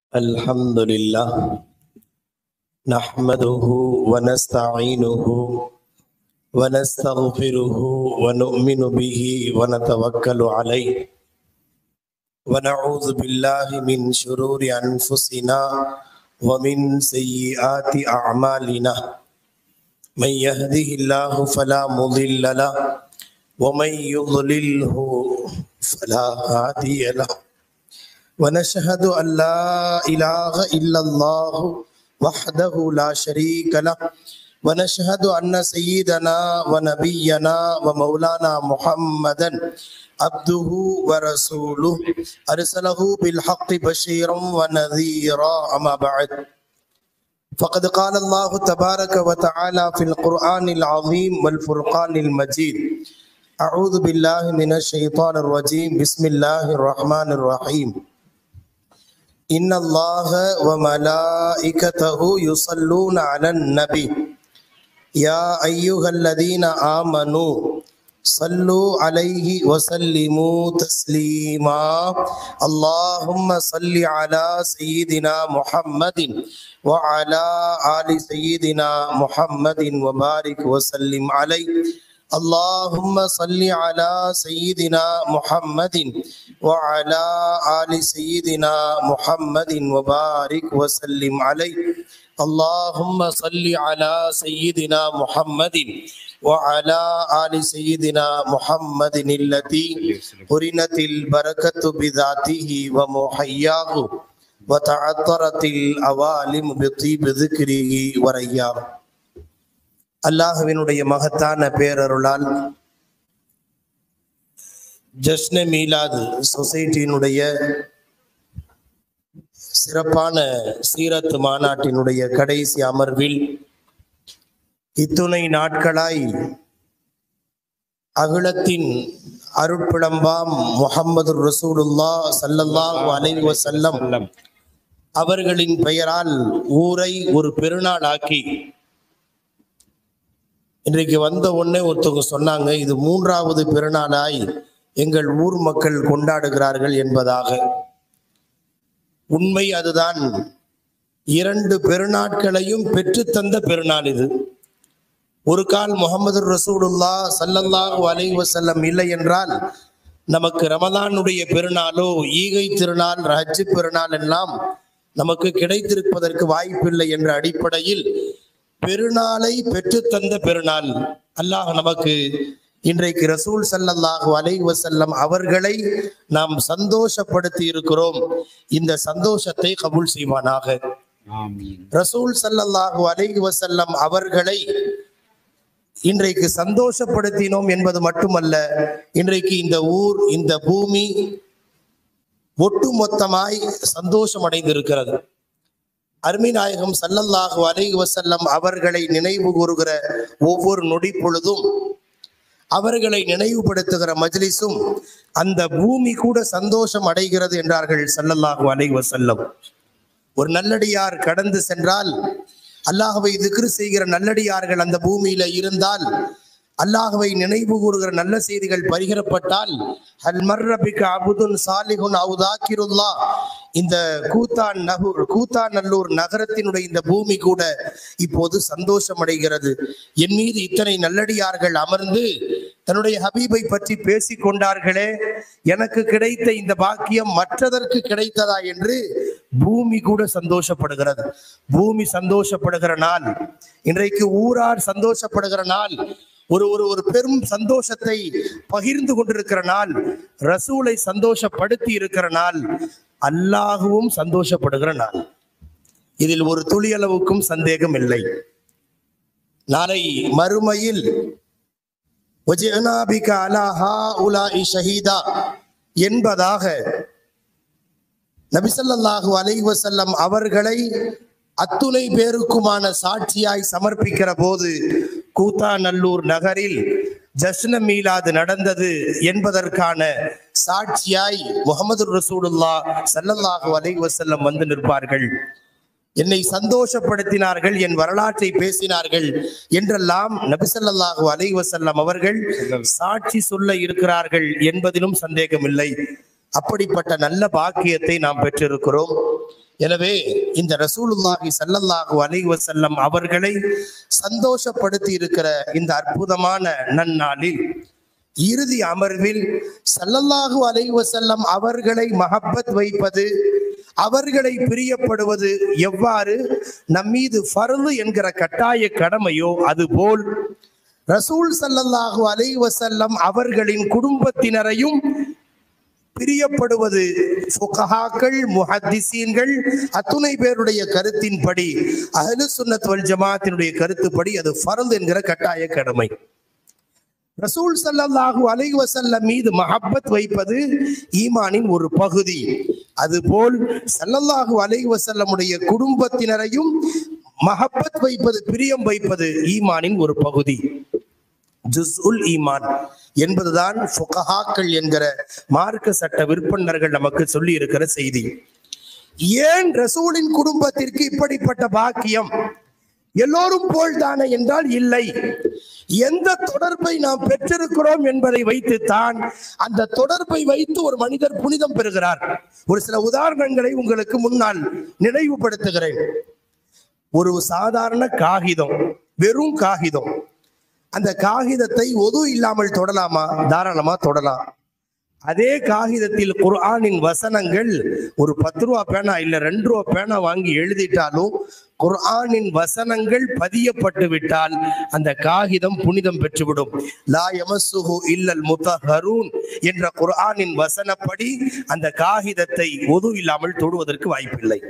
الحمد لله نحمده ونستعينه ونستغفره ونؤمن به ونتوكل عليه ونعوذ بالله من شرور انفسنا ومن سيئات اعمالنا من يهده الله فلا مضل له ومن يضلله فلا هادي له ونشهد أن لا إله إلا الله وحده لا شريك له ونشهد أن سيدنا ونبينا ومولانا محمدا عبده ورسوله أرسله بالحق بشيرا ونذيرا أما بعد فقد قال الله تبارك وتعالى في القرآن العظيم والفرقان المجيد أعوذ بالله من الشيطان الرجيم بسم الله الرحمن الرحيم إن الله وملائكته يصلون على النبي يا أيها الذين آمنوا صلوا عليه وسلموا تسليما اللهم صل على سيدنا محمد وعلى آل سيدنا محمد وبارك وسلم عليه اللهم صل على سيدنا محمد وعلى آل سيدنا محمد وبارك وسلم عليه اللهم صل على سيدنا محمد وعلى آل سيدنا محمد التي قرنت البركة بذاته ومحياه وتعطرت الأوالم بطيب ذكره ورياه அல்லாஹுவினுடைய மகத்தான பேரருளால் ஜஷ்ன மீலாது சொசைட்டியினுடைய சிறப்பான சீரத்து மாநாட்டினுடைய கடைசி அமர்வில் இத்துணை நாட்களாய் அகிலத்தின் அருட்பிளம்பாம் முகம்மது ரசூலுல்லா சல்லல்லாஹு அலைஹி வஸல்லம் அவர்களின் பெயரால் ஊரை ஒரு பெருநாள் ஆக்கி இன்றைக்கு வந்த உடனே ஒருத்தவங்க சொன்னாங்க இது மூன்றாவது பெருநாளாய் எங்கள் ஊர் மக்கள் கொண்டாடுகிறார்கள் என்பதாக உண்மை அதுதான் இரண்டு பெருநாட்களையும் பெற்றுத்தந்த பெருநாள் இது ஒரு கால் முகமது ரசூலுல்லா சல்லல்லாஹு அலைஹி வஸல்லம் இல்லை என்றால் நமக்கு ரமதானுடைய பெருநாளோ ஈகை திருநாள் ஹஜ்ஜு பெருநாள் எல்லாம் நமக்கு கிடைத்திருப்பதற்கு வாய்ப்பில்லை என்ற அடிப்படையில் பெருநாளை பெற்றுத்தந்த பெருநாள் அல்லாஹ் நமக்கு இன்றைக்கு ரசூல் சல்லல்லாஹு அலைஹி வஸல்லம் அவர்களை நாம் சந்தோஷப்படுத்தி இருக்கிறோம் இந்த சந்தோஷத்தை கபூல் செய்வானாக ரசூல் சல்லல்லாஹு அலைஹி வஸல்லம் அவர்களை இன்றைக்கு சந்தோஷப்படுத்தினோம் என்பது மட்டுமல்ல இன்றைக்கு இந்த ஊர் இந்த பூமி ஒட்டுமொத்தமாய் சந்தோஷம் அடைந்திருக்கிறது அருமை நாயகம் சல்லல்லாஹு அலைஹி வசல்லம் அவர்களை நினைவு கூறுகிற ஒவ்வொரு நொடி பொழுதும் அவர்களை நினைவுபடுத்துகிற மஜ்லிஸும் அந்த பூமி கூட சந்தோஷம் அடைகிறது என்றார்கள் சல்லல்லாஹு அலைஹி வசல்லம் ஒரு நல்லடியார் கடந்து சென்றால் அல்லாஹுவை திக்ரு செய்கிற நல்லடியார்கள் அந்த பூமியில இருந்தால் அல்லாஹுவை நினைவு கூறுகிற நல்ல செய்திகள் பரிகரப்பட்டால் அல் மர்ரபிக்கு அபுதுன் சாலிகுன் அவுதாக்கிருல்லா இந்த கூத்தான் நகூர் கூத்தாநல்லூர் நகரத்தினுடைய இந்த பூமி கூட இப்போது சந்தோஷம் அடைகிறது என் மீது இத்தனை நல்லடியார்கள் அமர்ந்து தன்னுடைய ஹபீபை பற்றி பேசிக் கொண்டார்களே எனக்கு கிடைத்த இந்த பாக்கியம் மற்றதற்கு கிடைத்ததா என்று பூமி கூட சந்தோஷப்படுகிறது பூமி சந்தோஷப்படுகிற நாள் இன்றைக்கு ஊரார் சந்தோஷப்படுகிற நாள் ஒரு ஒரு ஒரு பெரும் சந்தோஷத்தை பகிர்ந்து கொண்டிருக்கிற நாள் ரசூலை சந்தோஷப்படுத்தி இருக்கிற நாள் அல்லாஹுவும் சந்தோஷப்படுகிற நாள் இதில் ஒரு துளியளவுக்கும் சந்தேகம் இல்லை நாளை மறுமையில் என்பதாக நபிசல்லாஹு அலைஹி வசல்லம் அவர்களை அத்துணை பேருக்குமான சாட்சியாய் சமர்ப்பிக்கிற போது கூத்தாநல்லூர் நகரில் ஜஸ்ன மீலாது நடந்தது என்பதற்கான சாட்சியாய் முகமது ரசூலுல்லா சல்லல்லாஹு அலைஹி வசல்லம் வந்து நிற்பார்கள் என்னை சந்தோஷப்படுத்தினார்கள் என் வரலாற்றை பேசினார்கள் என்றெல்லாம் நபிசல்லாஹு அலைஹி வசல்லம் அவர்கள் சாட்சி சொல்ல இருக்கிறார்கள் என்பதிலும் சந்தேகமில்லை அப்படிப்பட்ட நல்ல பாக்கியத்தை நாம் பெற்றிருக்கிறோம் எனவே இந்த ரசூலுல்லாஹி ஸல்லல்லாஹு அலைஹி வஸல்லம் அவர்களை சந்தோஷப்படுத்தி இருக்கிற இந்த அற்புதமான நன்னாளில் இறுதி அமர்வில் ஸல்லல்லாஹு அலைஹி வஸல்லம் அவர்களை மஹப்பத் வைப்பது அவர்களை பிரியப்படுவது எவ்வாறு நம்மீது ஃபர்து என்கிற கட்டாய கடமையோ அதுபோல் ரசூல் ஸல்லல்லாஹு அலைஹி வஸல்லம் அவர்களின் குடும்பத்தினரையும் பிரியப்படுவது ஃபுகஹாக்கள் முஹத்திசீன்கள் அத்துணை பேருடைய கருத்தின்படி அஹ்லு சுன்னத் வல் ஜமாத்தினுடைய கருத்துப்படி அது ஃபர்து என்கிற கட்டாய கடமை ரசூல் ஸல்லல்லாஹு அலைஹி வஸல்லம் மீது மஹப்பத் வைப்பது ஈமானின் ஒரு பகுதி அதுபோல் ஸல்லல்லாஹு அலைஹி வஸல்லமுடைய குடும்பத்தினரையும் மஹப்பத் வைப்பது பிரியம் வைப்பது ஈமானின் ஒரு பகுதி ஜுஸ்உல் ஈமான் என்பதுதான் ஃபுகஹாக்கள் என்கிற மார்க்க சட்ட விற்பனர்கள் நமக்கு சொல்லி இருக்கிற செய்தி ஏன் ரசூலின் குடும்பத்திற்கு இப்படிப்பட்ட பாக்கியம் எல்லோரும் போல் தானே என்றால் இல்லை எந்த தொடர்பை நாம் பெற்றிருக்கிறோம் என்பதை வைத்து தான் அந்த தொடர்பை வைத்து ஒரு மனிதர் புனிதம் பெறுகிறார் ஒரு சில உதாரணங்களை உங்களுக்கு முன்னால் நினைவுபடுத்துகிறேன் ஒரு சாதாரண காகிதம் வெறும் காகிதம் அந்த காகிதத்தை ஒது இல்லாமல் தொடலாமா தாராளமா தொடலாம் அதே காகிதத்தில் குர்ஆனின் வசனங்கள் ஒரு பத்து ரூபா பேனா இல்ல ரெண்டு ரூபா பேனா வாங்கி எழுதிட்டாலும் குர்ஆனின் வசனங்கள் பதியப்பட்டு விட்டால் அந்த காகிதம் புனிதம் பெற்றுவிடும் லா யமஸ்ஸுஹு இல்லல் முத்தஹரூன் என்ற குர்ஆனின் வசனப்படி அந்த காகிதத்தை ஒது இல்லாமல் தொடுவதற்கு வாய்ப்பில்லை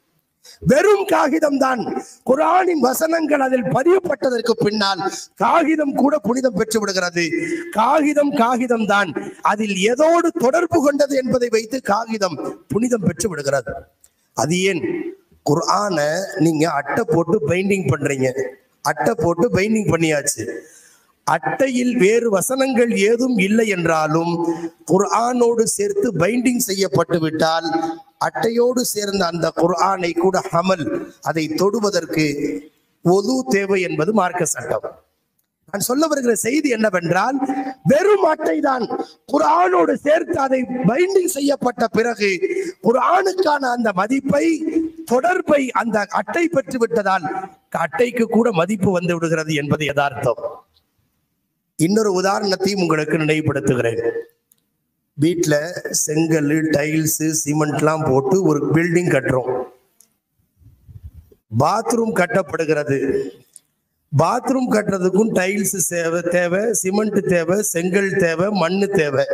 வெறும் காகிதம் தான் குரானின் வசனங்கள் அதில் பதியப்பட்டதற்கு பின்னால் காகிதம் கூட புனிதம் பெற்று விடுகிறது காகிதம் காகிதம் தான் அதில் எதோடு தொடர்பு கொண்டது என்பதை வைத்து காகிதம் புனிதம் பெற்று விடுகிறது அது ஏன் குர்ஆன நீங்க அட்டை போட்டு பைண்டிங் பண்றீங்க அட்டை போட்டு பைண்டிங் பண்ணியாச்சு அட்டையில் வேறு வசனங்கள் ஏதும் இல்லை என்றாலும் குர்ஆனோடு சேர்த்து பைண்டிங் செய்யப்பட்டு விட்டால் அட்டையோடு சேர்ந்த அந்த குர்ஆனை கூட ஹமல் அதை தொடுவதற்கு ஒது தேவை என்பது மார்க்க சட்டம் நான் சொல்ல வருகிற செய்தி என்னவென்றால் வெறும் அட்டை தான் குர்ஆனோடு சேர்த்து அதை பைண்டிங் செய்யப்பட்ட பிறகு குர்ஆனுக்கான அந்த மதிப்பை தொடர்பை அந்த அட்டை பெற்று விட்டதால் அட்டைக்கு கூட மதிப்பு வந்து விடுகிறது என்பது யதார்த்தம் இன்னொரு உதாரணத்தையும் உங்களுக்கு நினைவுபடுத்துகிறேன் வீட்டில் செங்கல் டைல்ஸு சிமெண்ட்லாம் போட்டு ஒரு பில்டிங் கட்டுறோம் பாத்ரூம் கட்டப்படுகிறது பாத்ரூம் கட்டுறதுக்கும் டைல்ஸ் தேவை தேவை சிமெண்ட் தேவை செங்கல் தேவை மண்ணு தேவை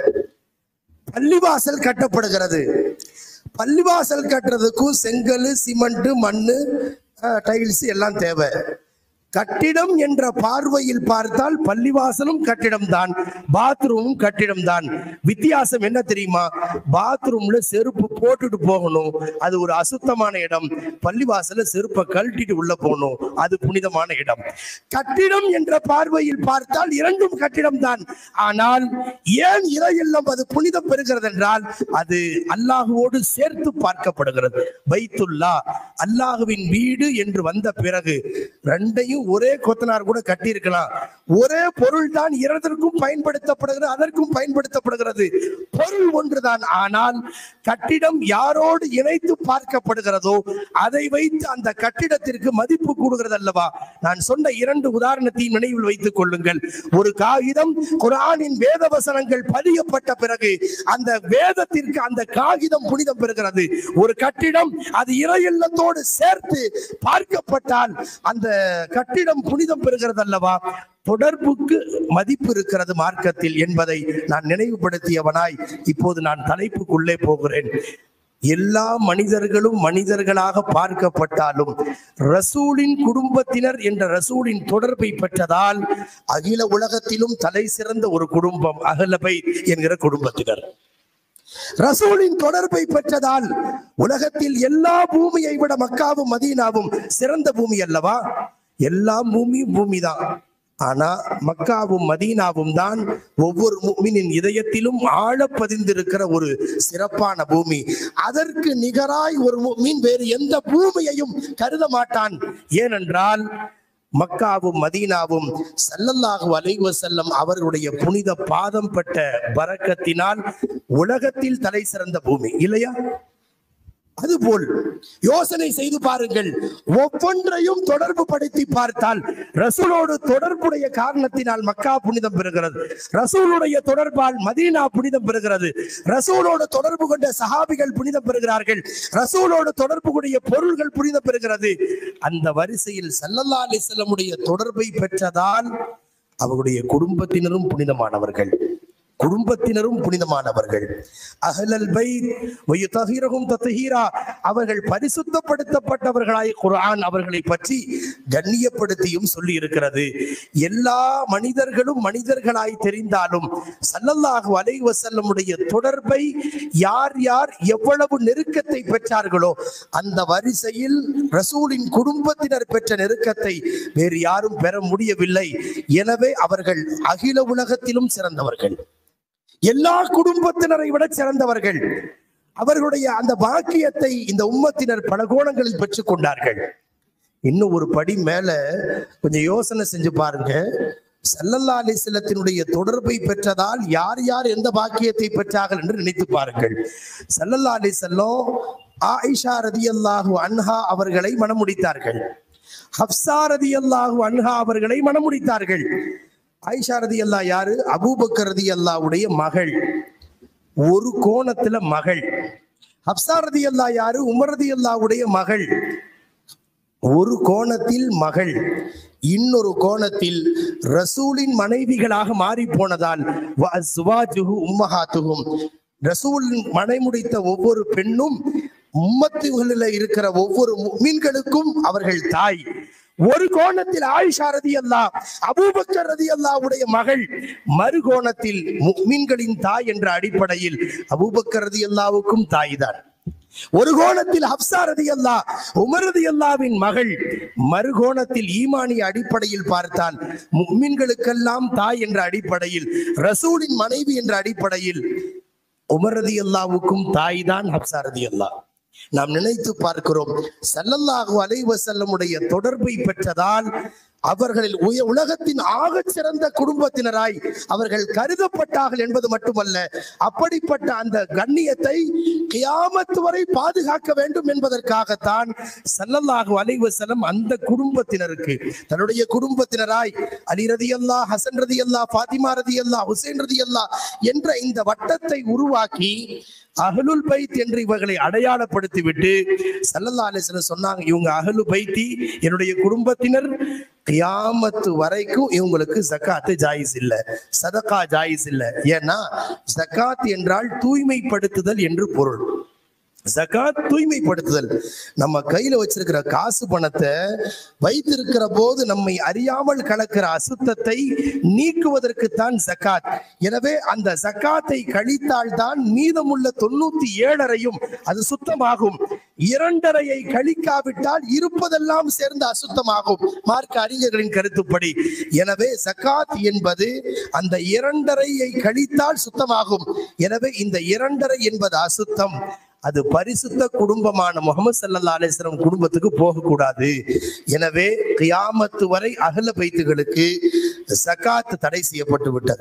பள்ளிவாசல் கட்டப்படுகிறது பள்ளிவாசல் கட்டுறதுக்கும் செங்கல் சிமெண்ட் மண்ணு டைல்ஸ் எல்லாம் தேவை கட்டிடம் என்ற பார்வையில் பார்த்தால் பள்ளிவாசலும் கட்டிடம் தான் பாத்ரூமும் கட்டிடம் தான் வித்தியாசம் என்ன தெரியுமா பாத்ரூம்ல செருப்பு போட்டுட்டு போகணும் அது ஒரு அசுத்தமான இடம் பள்ளிவாசல்ல செருப்பை கழட்டிட்டு உள்ள போகணும் அது புனிதமான இடம் கட்டிடம் என்ற பார்வையில் பார்த்தால் இரண்டும் கட்டிடம் தான் ஆனால் ஏன் இறையில்லம் அது புனிதம் பெறுகிறது என்றால் அது அல்லாஹுவோடு சேர்த்து பார்க்கப்படுகிறது பைத்துல்லா அல்லாஹுவின் வீடு என்று வந்த பிறகு ரெண்டையும் ஒரே கொத்தனார் கூட கட்டி இருக்கலாம் ஒரே பொருள் தான் இரண்டிற்கும் பயன்படுத்தப்படுகிறது அதற்கும் பயன்படுத்தப்படுகிறது பொருள் ஒன்றுதான் ஆனால் கட்டிடம் யாரோடு இணைத்து பார்க்கப்படுகிறதோ அதை வைத்து அந்த கட்டிடத்திற்கு மதிப்பு கூடுகிறது அல்லவா நான் சொன்ன இரண்டு உதாரணத்தையும் நினைவில் வைத்துக் கொள்ளுங்கள் ஒரு காகிதம் குரானின் வேத வசனங்கள் பதியப்பட்ட பிறகு அந்த வேதத்திற்கு அந்த காகிதம் புனிதம் பெறுகிறது ஒரு கட்டிடம் அது இறையில்லத்தோடு சேர்த்து பார்க்கப்பட்டால் அந்த கட்டிடம் புனிதம் பெறுகிறது அல்லவா தொடர்புக்கு மதிப்பு இருக்கிறது மார்க்கத்தில் என்பதை நான் நினைவுபடுத்தியவனாய் இப்போது நான் தலைப்புக்குள்ளே போகிறேன் எல்லா மனிதர்களும் மனிதர்களாக பார்க்கப்பட்டாலும் ரசூலின் குடும்பத்தினர் என்ற ரசூலின் தொடர்பை பெற்றதால் அகில உலகத்திலும் தலை சிறந்த ஒரு குடும்பம் அகலபை என்கிற குடும்பத்தினர் ரசூலின் தொடர்பை பெற்றதால் உலகத்தில் எல்லா பூமியை விட மக்காவும் மதீனாவும் சிறந்த பூமி அல்லவா எல்லா பூமியும் பூமி தான் ஆனா மக்காவும் மதீனாவும் தான் ஒவ்வொரு முக்மினின் இதயத்திலும் ஆழ பதிந்திருக்கிற ஒரு சிறப்பான பூமி அதற்கு நிகராய் ஒரு முக்மின் வேறு எந்த பூமியையும் கருத மாட்டான் ஏனென்றால் மக்காவும் மதீனாவும் சல்லல்லாஹு அலைஹி வஸல்லம் அவர்களுடைய புனித பாதம் பெற்ற பரக்கத்தினால் உலகத்தில் தலை சிறந்த பூமி இல்லையா அதுபோல் யோசனை செய்து பாருங்கள் ஒவ்வொன்றையும் தொடர்பு படுத்தி பார்த்தால் ரசூலோடு தொடர்புடைய காரணத்தினால் மக்கா புனிதம் பெறுகிறது ரசூலுடைய தொடர்பால் மதீனா புனிதம் பெறுகிறது ரசூலோடு தொடர்பு கொண்ட சஹாபிகள் புனிதம் பெறுகிறார்கள் ரசூலோடு தொடர்பு கூடிய பொருள்கள் புனிதம் பெறுகிறது அந்த வரிசையில் சல்லல்லா அலிஸ்லமுடைய தொடர்பை பெற்றதால் அவருடைய குடும்பத்தினரும் புனிதமானவர்கள் குடும்பத்தினரும் புனிதமானவர்கள் அஹ்லல் பைத் வயுதஹீரஹும் தத்ஹீரா அவர்கள் பரிசுத்தப்படுத்தப்பட்டவர்களாய் குர்ஆன் அவர்களை பற்றி கண்ணியப்படுத்தியும் சொல்லி இருக்கிறது எல்லா மனிதர்களும் மனிதர்களாய் தெரிந்தாலும் சல்லல்லாஹு அலைஹி வஸல்லமுடைய தொடர்பை யார் யார் எவ்வளவு நெருக்கத்தை பெற்றார்களோ அந்த வரிசையில் ரசூலின் குடும்பத்தினர் பெற்ற நெருக்கத்தை வேறு யாரும் பெற முடியவில்லை எனவே அவர்கள் அகில உலகத்திலும் சிறந்தவர்கள் எல்லா குடும்பத்தினரை விட சிறந்தவர்கள் அவர்களுடைய அந்த பாக்கியத்தை இந்த உம்மத்தினர் பல கோணங்களில் பெற்றுக் கொண்டார்கள் இன்னும் ஒரு படி மேல கொஞ்சம் யோசனை செஞ்சு பாருங்க சல்லல்லா அலிஸ்லத்தினுடைய தொடர்பை பெற்றதால் யார் யார் எந்த பாக்கியத்தை பெற்றார்கள் என்று நினைத்து பாருங்கள் சல்லல்லா அலிசல்லம் ஆயிஷா ரதியல்லாஹு அன்ஹா அவர்களை மணமுடித்தார்கள் ஹப்சா ரதியல்லாஹு அன்ஹா அவர்களை மணமுடித்தார்கள் ஆயிஷா ரதி அல்லா யாரு அபூபக்கர் ரதி அல்லாவுடைய மகள் ஒரு கோணத்துல மகள் ஹப்சா ரதி அல்லா யாரு உமர் ரதி அல்லாவுடைய மகள் ஒரு கோணத்தில் மகள் இன்னொரு கோணத்தில் ரசூலின் மனைவிகளாக மாறி போனதால் உம்மஹாத்துகும் ரசூலின் மனைமுடித்த ஒவ்வொரு பெண்ணும் உம்மத்துகளில் இருக்கிற ஒவ்வொரு மீன்களுக்கும் அவர்கள் தாய் ஒரு கோணத்தில் ஆயிஷா ரதி அல்லா அபூபக்கர் ரதி அல்லாவுடைய மகள் மறுகோணத்தில் மீன்களின் தாய் என்ற அடிப்படையில் அபூபக்கர் ரதி அல்லாவுக்கும் தாய்தான் ஒரு கோணத்தில் ஹப்சா ரதி அல்லா உமர் ரதி அல்லாவின் மகள் மறுகோணத்தில் ஈமானிய அடிப்படையில் பார்த்தால் முக்மின்களுக்கெல்லாம் தாய் என்ற அடிப்படையில் ரசூலின் மனைவி என்ற அடிப்படையில் உமர் ரதி அல்லாவுக்கும் தாய் தான் ஹப்சா ரதி அல்லா நாம் நினைத்து பார்க்கிறோம் சல்லல்லாஹு அலைவசல்லமுடைய தொடர்பை பெற்றதால் அவர்களில் உய உலகத்தின் ஆகச் சிறந்த குடும்பத்தினராய் அவர்கள் கருதப்பட்டார்கள் என்பது மட்டுமல்ல அப்படிப்பட்ட அந்த கண்ணியத்தை கியாமத்து வரை பாதுகாக்க வேண்டும் என்பதற்காகத்தான் சல்லல்லாஹு அலைவசல்லம் அந்த குடும்பத்தினருக்கு தன்னுடைய குடும்பத்தினராய் அலி ரதி அல்லா ஹசன் ரதி அல்லா பாத்திமா ரதி அல்லா ஹுசேன் ரதி அல்லா என்ற இந்த வட்டத்தை உருவாக்கி அகலுல் பைத் என்று இவர்களை அடையாளப்படுத்திவிட்டு சல்லல்லா அலிஸ்லம் சொன்னாங்க இவங்க அகலு பைத்தி என்னுடைய குடும்பத்தினர் கியாமத்து வரைக்கும் இவங்களுக்கு ஜக்காத்து ஜாயிஸ் இல்ல சதகா ஜாயிஸ் இல்ல ஏன்னா ஜக்காத் என்றால் தூய்மைப்படுத்துதல் என்று பொருள் ஜகாத் தூய்மைப்படுத்துதல் நம்ம கையில வச்சிருக்கிற காசு பணத்தை வைத்திருக்கிற போது நம்மை அறியாமல் கலக்கிற அசுத்தத்தை நீக்குவதற்குத்தான் ஜக்காத் எனவே அந்த ஜக்காத்தை கழித்தால் தான் மீதமுள்ள தொண்ணூத்தி ஏழரையும் அது சுத்தமாகும் இரண்டரையை கழிக்காவிட்டால் இருப்பதெல்லாம் சேர்ந்து அசுத்தமாகும் மார்க்க அறிஞர்களின் கருத்துப்படி எனவே ஜக்காத் என்பது அந்த இரண்டரையை கழித்தால் சுத்தமாகும் எனவே இந்த இரண்டரை என்பது அசுத்தம் அது பரிசுத்த குடும்பமான முகமது சல்லா அலிஸ்லம் குடும்பத்துக்கு போகக்கூடாது எனவே கியாமத்து வரை அகல பைத்துகளுக்கு சகாத்து தடை செய்யப்பட்டு விட்டது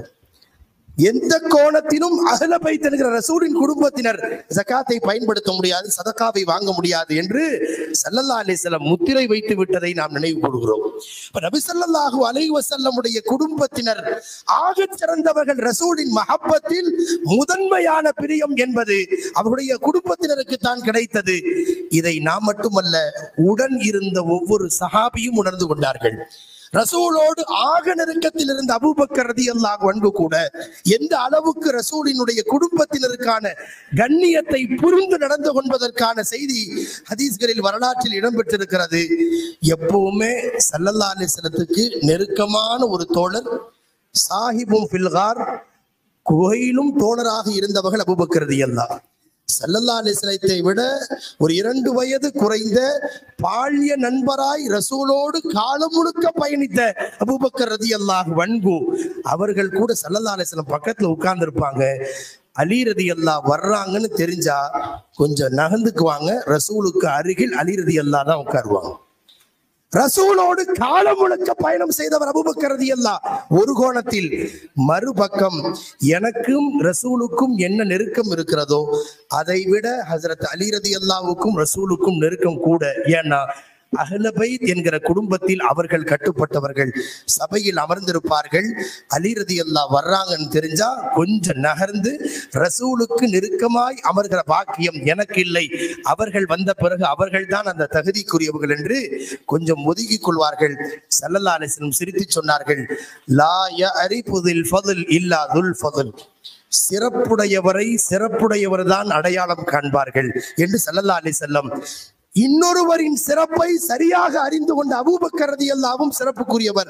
எந்த கோணத்திலும் அகல பைத்தென்கிற ரசூலின் குடும்பத்தினர் ஜக்காத்தை பயன்படுத்த முடியாது சதக்காவை வாங்க முடியாது என்று சல்லல்லா அலிசல்லம் முத்திரை வைத்து விட்டதை நாம் நினைவு கூறுகிறோம் இப்ப நபி ஸல்லல்லாஹு அலைஹி வஸல்லமுடைய குடும்பத்தினர் ஆகச் சிறந்தவர்கள் ரசூலின் மஹப்பத்தில் முதன்மையான பிரியம் என்பது அவருடைய குடும்பத்தினருக்கு தான் கிடைத்தது இதை நாம் மட்டுமல்ல உடன் இருந்த ஒவ்வொரு சஹாபியும் உணர்ந்து கொண்டார்கள் ரசூலோடு ஆக நெருக்கத்தில் இருந்த அபூபக்கர் ரதியல்லாஹு அன்பு கூட எந்த அளவுக்கு ரசூலினுடைய குடும்பத்தினருக்கான கண்ணியத்தை புரிந்து நடந்து கொள்வதற்கான செய்தி ஹதீஸ்களில் வரலாற்றில் இடம்பெற்றிருக்கிறது எப்பவுமே சல்லல்லா அலிஸ்லத்துக்கு நெருக்கமான ஒரு தோழர் சாஹிபும் ஃபில்கார் குகையிலும் தோழராக இருந்தவர்கள் அபூபக்கர் ரதியல்லாஹ் சல்லல்லா அலிஸ்லத்தை விட ஒரு இரண்டு வயது குறைந்த பால்ய நண்பராய் ரசூலோடு காலம் முழுக்க பயணித்த அபூபக்கர் ரதி அல்லாஹ் வன்கு அவர்கள் கூட சல்லல்லா அலிஸ்லம் பக்கத்துல உட்கார்ந்து இருப்பாங்க அலி ரதி அல்லா வர்றாங்கன்னு தெரிஞ்சா கொஞ்சம் நகர்ந்துக்குவாங்க ரசூலுக்கு அருகில் அலி ரதி அல்லா தான் உட்காருவாங்க ரசூலோடு காலம் முழுக்க பயணம் செய்தவர் அபூபக்கர் ரலியல்லாஹ் ஒரு கோணத்தில் மறுபக்கம் எனக்கும் ரசூலுக்கும் என்ன நெருக்கம் இருக்கிறதோ அதை விட ஹசரத் அலி ரலியல்லாஹுக்கும் ரசூலுக்கும் நெருக்கம் கூட ஏன்னா அஹ்லபைத் என்கிற குடும்பத்தில் அவர்கள் கட்டுப்பட்டவர்கள் சபையில் அமர்ந்திருப்பார்கள் அலி ரலியல்லாஹ் வர்றாங்கன்னு தெரிஞ்சா கொஞ்சம் நகர்ந்து ரசூலுக்கு நெருக்கமாய் அமர்கிற பாக்கியம் எனக்கு இல்லை அவர்கள் வந்த பிறகு அவர்கள் தான் அந்த தகுதிக்குரியவர்கள் என்று கொஞ்சம் ஒதுக்கிக் கொள்வார்கள் சல்லல்லா அலிஸ்லம் சிரித்து சொன்னார்கள் லா யஅரிஃபுதில் ஃபதுல் இல்லா துல் ஃபதுல் சிறப்புடையவரை சிறப்புடையவர் தான் அடையாளம் காண்பார்கள் என்று சல்லல்லா அலி செல்லம் இன்னொருவரின் சிறப்பை சரியாக அறிந்து கொண்ட அபூபக்கர் ரலியல்லாஹுவும் சிறப்புக்குரியவர்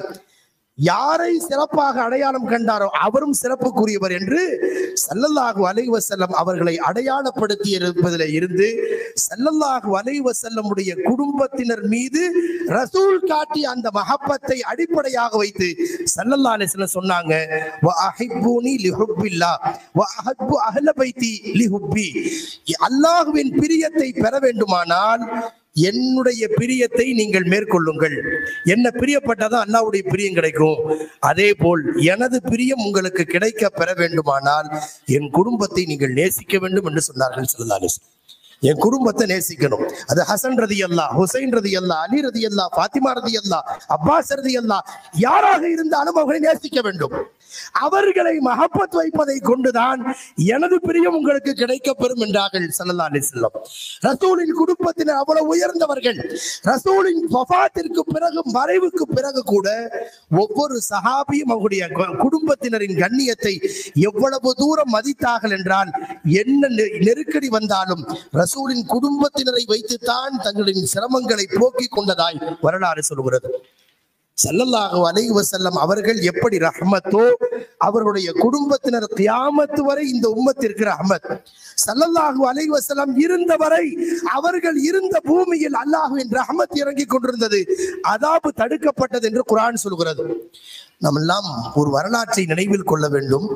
யாரை சிறப்பாக அடையாளம் கண்டாரோ அவரும் சிறப்புக்குரியவர் என்று சல்லல்லாஹு அலைஹி வஸல்லம் அவர்களை அடையாளப்படுத்தி இருப்பதில் இருந்து சல்லல்லாஹு அலைஹி வஸல்லமுடைய குடும்பத்தினர் மீது ரசூல் காட்டிய அந்த மஹப்பத்தை அடிப்படையாக வைத்து சல்லல்லாஹு அலைஹி வஸல்லம் சொன்னாங்க வ அஹிப்பூனி லிஹுப்பில்லா வ அஹப்பு அஹ்ல பைத்தி லிஹுப்பி அல்லாஹ்வின் பிரியத்தை பெற வேண்டுமானால் என்னுடைய பிரியத்தை நீங்கள் மேற்கொள்ளுங்கள் என்ன பிரியப்பட்டதான் அல்லாவுடைய பிரியம் கிடைக்கும் அதே போல் எனது பிரியம் உங்களுக்கு கிடைக்க பெற வேண்டுமானால் என் குடும்பத்தை நீங்கள் நேசிக்க வேண்டும் என்று சொன்னார்கள் சொல்லலாலு என் குடும்பத்தை நேசிக்கணும் அது ஹசன் ரதி அல்லா ஹுசைன் ரதி அல்லா அலி ரதி அல்லா பாத்திமா ரதி அல்லா அப்பாஸ் ரதி அல்லா யாராக இருந்தாலும் அவர்களை நேசிக்க வேண்டும் அவர்களை மகப்பத் வைப்பதை கொண்டுதான் எனது பிரியம் உங்களுக்கு கிடைக்க பெறும் என்றார்கள் சல்லல்லா அலி செல்லம் ரசூலின் குடும்பத்தினர் அவ்வளவு உயர்ந்தவர்கள் ரசூலின் வஃபாத்திற்கு பிறகு மறைவுக்கு பிறகு கூட ஒவ்வொரு சஹாபியும் அவருடைய கு- குடும்பத்தினரின் கண்ணியத்தை எவ்வளவு தூரம் மதித்தார்கள் என்றால் என்ன நெ- நெருக்கடி வந்தாலும் ரசூலின் குடும்பத்தினரை வைத்துத்தான் தங்களின் சிரமங்களை போக்கிக் கொண்டதாய் வரலாறு சொல்கிறது ஸல்லல்லாஹு அலைஹி வஸல்லம் அவர்கள் எப்படி ரஹ்மத்தோ அவருடைய குடும்பத்தினர் கியாமத்து வரை இந்த உம்மத்திற்கு ரஹ்மத் ஸல்லல்லாஹு அலைஹி வஸல்லம் இருந்தவரை அவர்கள் இருந்த பூமியில் அல்லாஹ்வின் ரஹ்மத் இறங்கி கொண்டிருந்தது அதாபு தடுக்கப்பட்டது என்று குர்ஆன் சொல்கிறது நம்ம எல்லாம் ஒரு வரலாற்றை நினைவில் கொள்ள வேண்டும்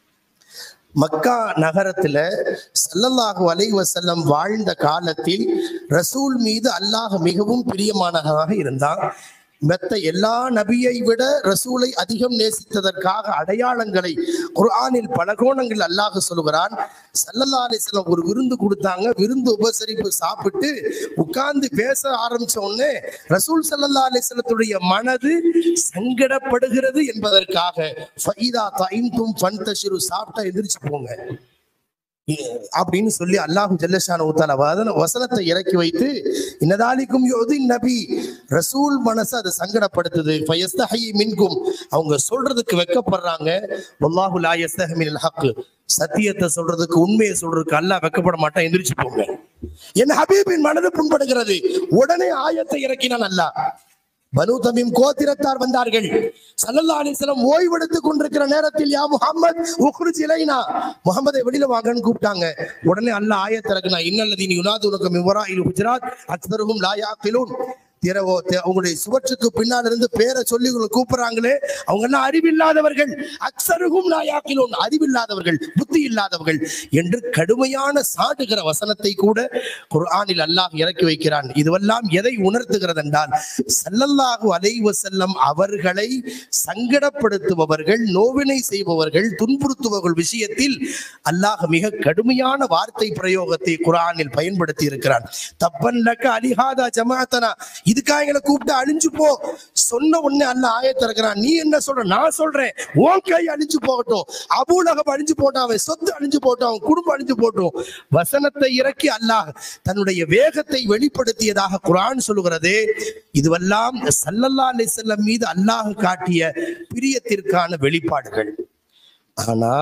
மக்கா நகரத்துல ஸல்லல்லாஹு அலைஹி வஸல்லம் வாழ்ந்த காலத்தில் ரசூல் மீது அல்லாஹ் மிகவும் பிரியமானவனாக இருந்தான் மத்த எல்லா நபியை விட ரசூலை அதிகம் நேசித்ததற்காக அடையாளங்களை குர்ஆனில் பல கோணங்கள் அல்லாஹ் சொல்கிறான் ஸல்லல்லாஹு அலைஹி வஸல்லம் ஒரு விருந்து கொடுத்தாங்க விருந்து உபசரிப்பு சாப்பிட்டு உட்கார்ந்து பேச ஆரம்பிச்ச உடனே ரசூல் ஸல்லல்லாஹு அலைஹி வஸல்லத்துடைய மனது சங்கடப்படுகிறது என்பதற்காக ஃபைதா தைந்தும் ஃபன்தஷிரு சாப்பிட்டா எந்திரிச்சு போங்க அப்படின்னு சொல்லி அல்லாஹு ஜல்லஷான ஊத்தால வதன வசனத்தை இறக்கி வைத்து இன்னதாலிக்கும் யோதின் நபி ரசூல் மனசு அதை சங்கடப்படுத்துது ஃபயஸ்தஹி மின்கும் அவங்க சொல்றதுக்கு வெக்கப்படுறாங்க வல்லாஹு லா யஸ்தஹி மினல் ஹக் சத்தியத்தை சொல்றதுக்கு உண்மையை சொல்றதுக்கு அல்லாஹ் வெக்கப்பட மாட்டான் எந்திரிச்சு போங்க என் ஹபீபின் மனது புண்படுகிறது உடனே ஆயத்தை இறக்கினான் அல்லாஹ் பனு தமீம் கோத்திரத்தார் வந்தார்கள் ஸல்லல்லாஹு அலைஹி வஸல்லம் ஓய்வெடுத்துக் கொண்டிருக்கிற நேரத்தில் யா முஹம்மத் உக்ருஜ் இலைனா முஹம்மதை வெளியில வாங்கன்னு கூப்பிட்டாங்க உடனே அல்லாஹ் ஆயத் இறக்குனா இன்னல்லதீன யுனாதுனக மின் வராஇல் ஹுஜராத் அக்ஸருஹும் லா யாக்கிலூன் திரவோ தி- அவங்களுடைய சுவற்றுக்கு பின்னால் இருந்து பேரை சொல்லி உங்களை கூப்பிடுறாங்களே அவங்க என்ன அறிவில்லாதவர்கள் அக்ஸருகும் நாயாக்கிலோன் அறிவில்லாதவர்கள் புத்தி இல்லாதவர்கள் என்று கடுமையான சாடுகிற வசனத்தை கூட குர்ஆனில் அல்லாஹ் இறக்கி வைக்கிறான் இதுவெல்லாம் எதை உணர்த்துகிறது என்றால் ஸல்லல்லாஹு அலைஹி வஸல்லம் அவர்களை சங்கடப்படுத்துபவர்கள் நோவினை செய்பவர்கள் துன்புறுத்துபவர்கள் விஷயத்தில் அல்லாஹ் மிக கடுமையான வார்த்தை பிரயோகத்தை குர்ஆனில் பயன்படுத்தி இருக்கிறான் தப்பன் லக்க அலிஹாதா ஜமாத்தனா இதுக்காக எங்களை கூப்பிட்டு அழிஞ்சு போ சொன்ன உடனே அல்ல ஆயத்த இருக்கிறான் நீ என்ன சொல்ற நான் சொல்றேன் உன் கை அழிஞ்சு போகட்டும் அபூலகம் அழிஞ்சு போட்டான் அவன் சொத்து அழிஞ்சு போட்டான் அவன் குடும்பம் அழிஞ்சு போட்டும் வசனத்தை இறக்கி அல்லாஹ் தன்னுடைய வேகத்தை வெளிப்படுத்தியதாக குர்ஆன் சொல்லுகிறது இதுவெல்லாம் சல்லல்லா அலைஹி வஸல்லம் மீது அல்லாஹ் காட்டிய பிரியத்திற்கான வெளிப்பாடுகள் ஆனா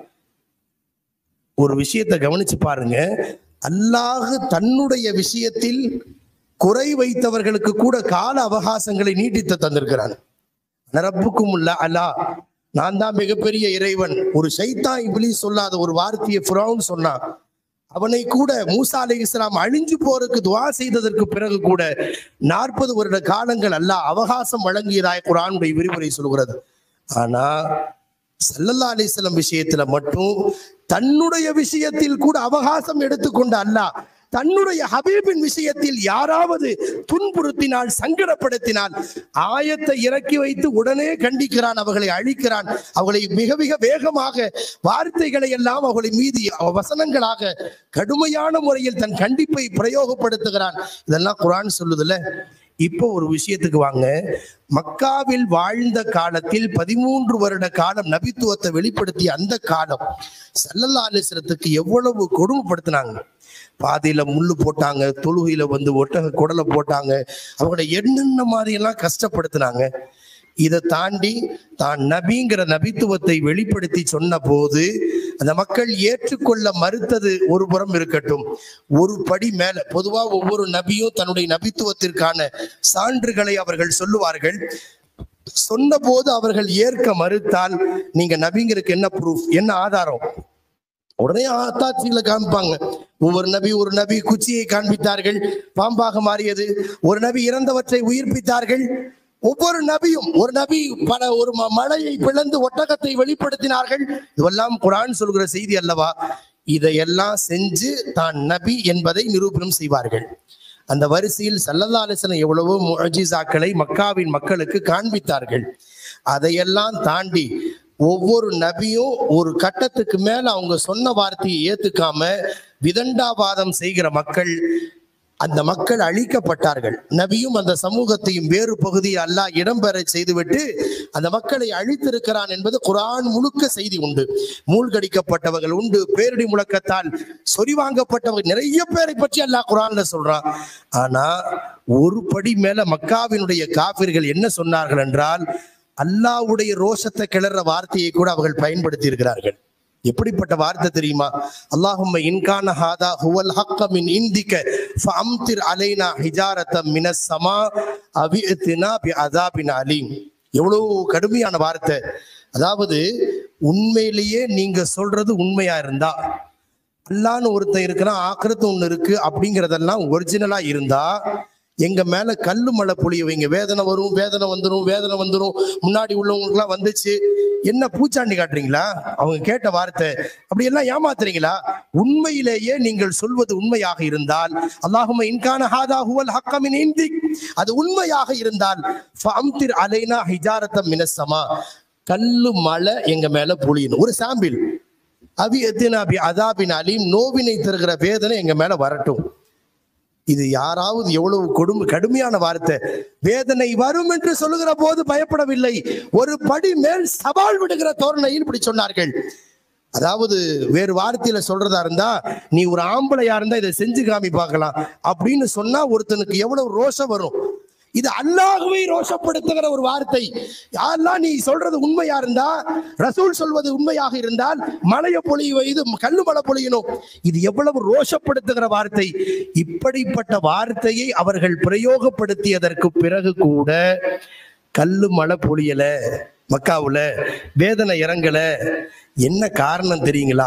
ஒரு விஷயத்தை கவனிச்சு பாருங்க அல்லாஹ் தன்னுடைய விஷயத்தில் குறை வைத்தவர்களுக்கு கூட கால அவகாசங்களை நீட்டித்து தந்திருக்கிறான் ரப்புக்கும் உள்ள அல்லா நான் தான் மிகப்பெரிய இறைவன் ஒரு சைத்தான் இப்லீஸ் சொல்லாத ஒரு வார்த்தையை ஃபிரௌன் சொன்னான் அவனை கூட மூசா அலை இஸ்லாம் அழிஞ்சு போறதுக்கு துவா செய்ததற்கு பிறகு கூட நாற்பது வருட காலங்கள் அல்லாஹ் அவகாசம் வழங்கியதாய் குரானுடைய விரிவுரை சொல்கிறது ஆனா சல்லல்லா அலிஸ்லம் விஷயத்துல மட்டும் தன்னுடைய விஷயத்தில் கூட அவகாசம் எடுத்துக்கொண்ட அல்லாஹ் தன்னுடைய ஹபீபின் விஷயத்தில் யாராவது துன்புறுத்தினால் சங்கடப்படுத்தினால் ஆயத்தை இறக்கி வைத்து உடனே கண்டிக்கிறான் அவர்களை அழிக்கிறான் அவர்களை மிக மிக வேகமாக வார்த்தைகளை எல்லாம் அவர்களை மீதி வசனங்களாக கடுமையான முறையில் தன் கண்டிப்பை பிரயோகப்படுத்துகிறான் இதெல்லாம் குரான் சொல்லுதுல்ல இப்போ ஒரு விஷயத்துக்கு வாங்க மக்காவில் வாழ்ந்த காலத்தில் பதிமூன்று வருட காலம் நபித்துவத்தை வெளிப்படுத்திய அந்த காலம் சல்லல்லா அலிஸ்லத்துக்கு எவ்வளவு கொடுமைப்படுத்தினாங்க பாதையில முள்ளு போட்டாங்க தொழுகையில வந்து ஒட்டக குடலை போட்டாங்க அவங்கள என்னென்ன மாதிரி எல்லாம் கஷ்டப்படுத்தினாங்க இதை தாண்டி தான் நபிங்கிற நபித்துவத்தை வெளிப்படுத்தி சொன்ன போது அந்த மக்கள் ஏற்றுக்கொள்ள மறுத்தது ஒரு புறம் இருக்கட்டும் ஒரு படி மேல பொதுவா ஒவ்வொரு நபியும் தன்னுடைய நபித்துவத்திற்கான சான்றுகளை அவர்கள் சொல்லுவார்கள் சொன்னபோது அவர்கள் ஏற்க மறுத்தால் நீங்க நபிங்கிறதுக்கு என்ன ப்ரூஃப் என்ன ஆதாரம் உடனே ஆத்தாட்சிகளை காமிப்பாங்க ஒவ்வொரு நபி ஒரு நபி குச்சியை காண்பித்தார்கள் பாம்பாக மாறியது ஒரு நபி இறந்தவற்றை உயிர்ப்பித்தார்கள் ஒவ்வொரு நபியும் ஒரு நபி பல ஒரு ம- மலையை பிளந்து ஒட்டகத்தை வெளிப்படுத்தினார்கள் இதுவெல்லாம் குரான் சொல்கிற செய்தி அல்லவா இதையெல்லாம் செஞ்சு தான் நபி என்பதை நிரூபணம் செய்வார்கள் அந்த வரிசையில் சல்லல்லா அலிஸ்லாம் எவ்வளவோ முஜிசாக்களை மக்காவின் மக்களுக்கு காண்பித்தார்கள் அதையெல்லாம் தாண்டி ஒவ்வொரு நபியும் ஒரு கட்டத்துக்கு மேல அவங்க சொன்ன வார்த்தையை ஏத்துக்காம விதண்டாவாதம் செய்கிற மக்கள் அந்த மக்கள் அழிக்கப்பட்டார்கள் நபியும் அந்த சமூகத்தையும் வேறு பகுதியை அல்லாஹ் இடம்பெற செய்துவிட்டு அந்த மக்களை அழித்திருக்கிறான் என்பது குரான் முழுக்க செய்தி உண்டு மூழ்கடிக்கப்பட்டவர்கள் உண்டு பேரிடி முழக்கத்தால் சொரிவாங்கப்பட்டவர்கள் நிறைய பேரை பற்றி அல்லாஹ் குரான்ல சொல்றான் ஆனா ஒரு படி மேல மக்காவினுடைய காபிர்கள் என்ன சொன்னார்கள் என்றால் அல்லாஹ்வுடைய ரோஷத்தை கிளற வார்த்தையை கூட அவர்கள் பயன்படுத்தி இருக்கிறார்கள் எப்படிப்பட்ட வார்த்தை தெரியுமா அல்லாஹும்ம இன்கான ஹாதா ஹுவல் ஹக்க மின் இந்திக்க ஃபஅம்திர் அலைனா ஹிஜாரத்தம் மினஸ் ஸமா அபிஅத்தினா பி அதாபின் அலீம் எவ்வளவு கடுமையான வார்த்தை அதாவது உண்மையிலேயே நீங்க சொல்றது உண்மையா இருந்தா அல்லான்னு ஒருத்தன் இருக்கிறான் ஆக்கிரத்து ஒண்ணு இருக்கு அப்படிங்கறதெல்லாம் ஒரிஜினலா இருந்தா எங்க மேல கல்லு மழை பொழிய வைங்க வேதனை வரும் வேதனை வந்துரும் வேதனை வந்துரும் முன்னாடி உள்ளவங்களுக்குலாம் வந்துச்சு என்ன பூச்சாண்டி காட்டுறீங்களா அவங்க கேட்ட வார்த்தை அப்படி எல்லாம் ஏமாத்துறீங்களா உண்மையிலேயே நீங்கள் சொல்வது உண்மையாக இருந்தால் அல்லாஹும இன்கான ஹாதா ஹுவல் ஹக்கமின் இந்தி அது உண்மையாக இருந்தால் ஃபஅம்திர் அலைனா ஹிஜாரத்தம் மினஸ்ஸமா கல்லு மழை எங்க மேல பொழியணும் ஒரு சாம்பிள் அபி எத்தினாபி அதாபின் அலீம் நோவினை தருகிற வேதனை எங்க மேல வரட்டும் இது யாராவது எவ்வளவு கொடுமை கடுமையான வார்த்தை வேதனை வரும் என்று சொல்லுகிற போது பயப்படவில்லை ஒரு படி மேல் சவால் விடுகிற தோரணையில் இப்படி சொன்னார்கள் அதாவது வேறு வார்த்தையில சொல்றதா இருந்தா நீ ஒரு ஆம்பளையா இருந்தா இதை செஞ்சு காமி பார்க்கலாம் அப்படின்னு சொன்னா ஒருத்தனுக்கு எவ்வளவு ரோஷம் வரும் இது அல்லாஹ்வை ரோஷப்படுத்துகிற ஒரு வார்த்தை யாரெல்லாம் நீ சொல்றது உண்மையா இருந்தா ரசூல் சொல்வது உண்மையாக இருந்தால் மலைய பொழிய இது கல்லு மழை பொழியணும் இது எவ்வளவு ரோஷப்படுத்துகிற வார்த்தை இப்படிப்பட்ட வார்த்தையை அவர்கள் பிரயோகப்படுத்தியதற்கு பிறகு கூட கல்லு மழை பொழியல மக்காவுல வேதனை இறங்கல என்ன காரணம் தெரியுங்களா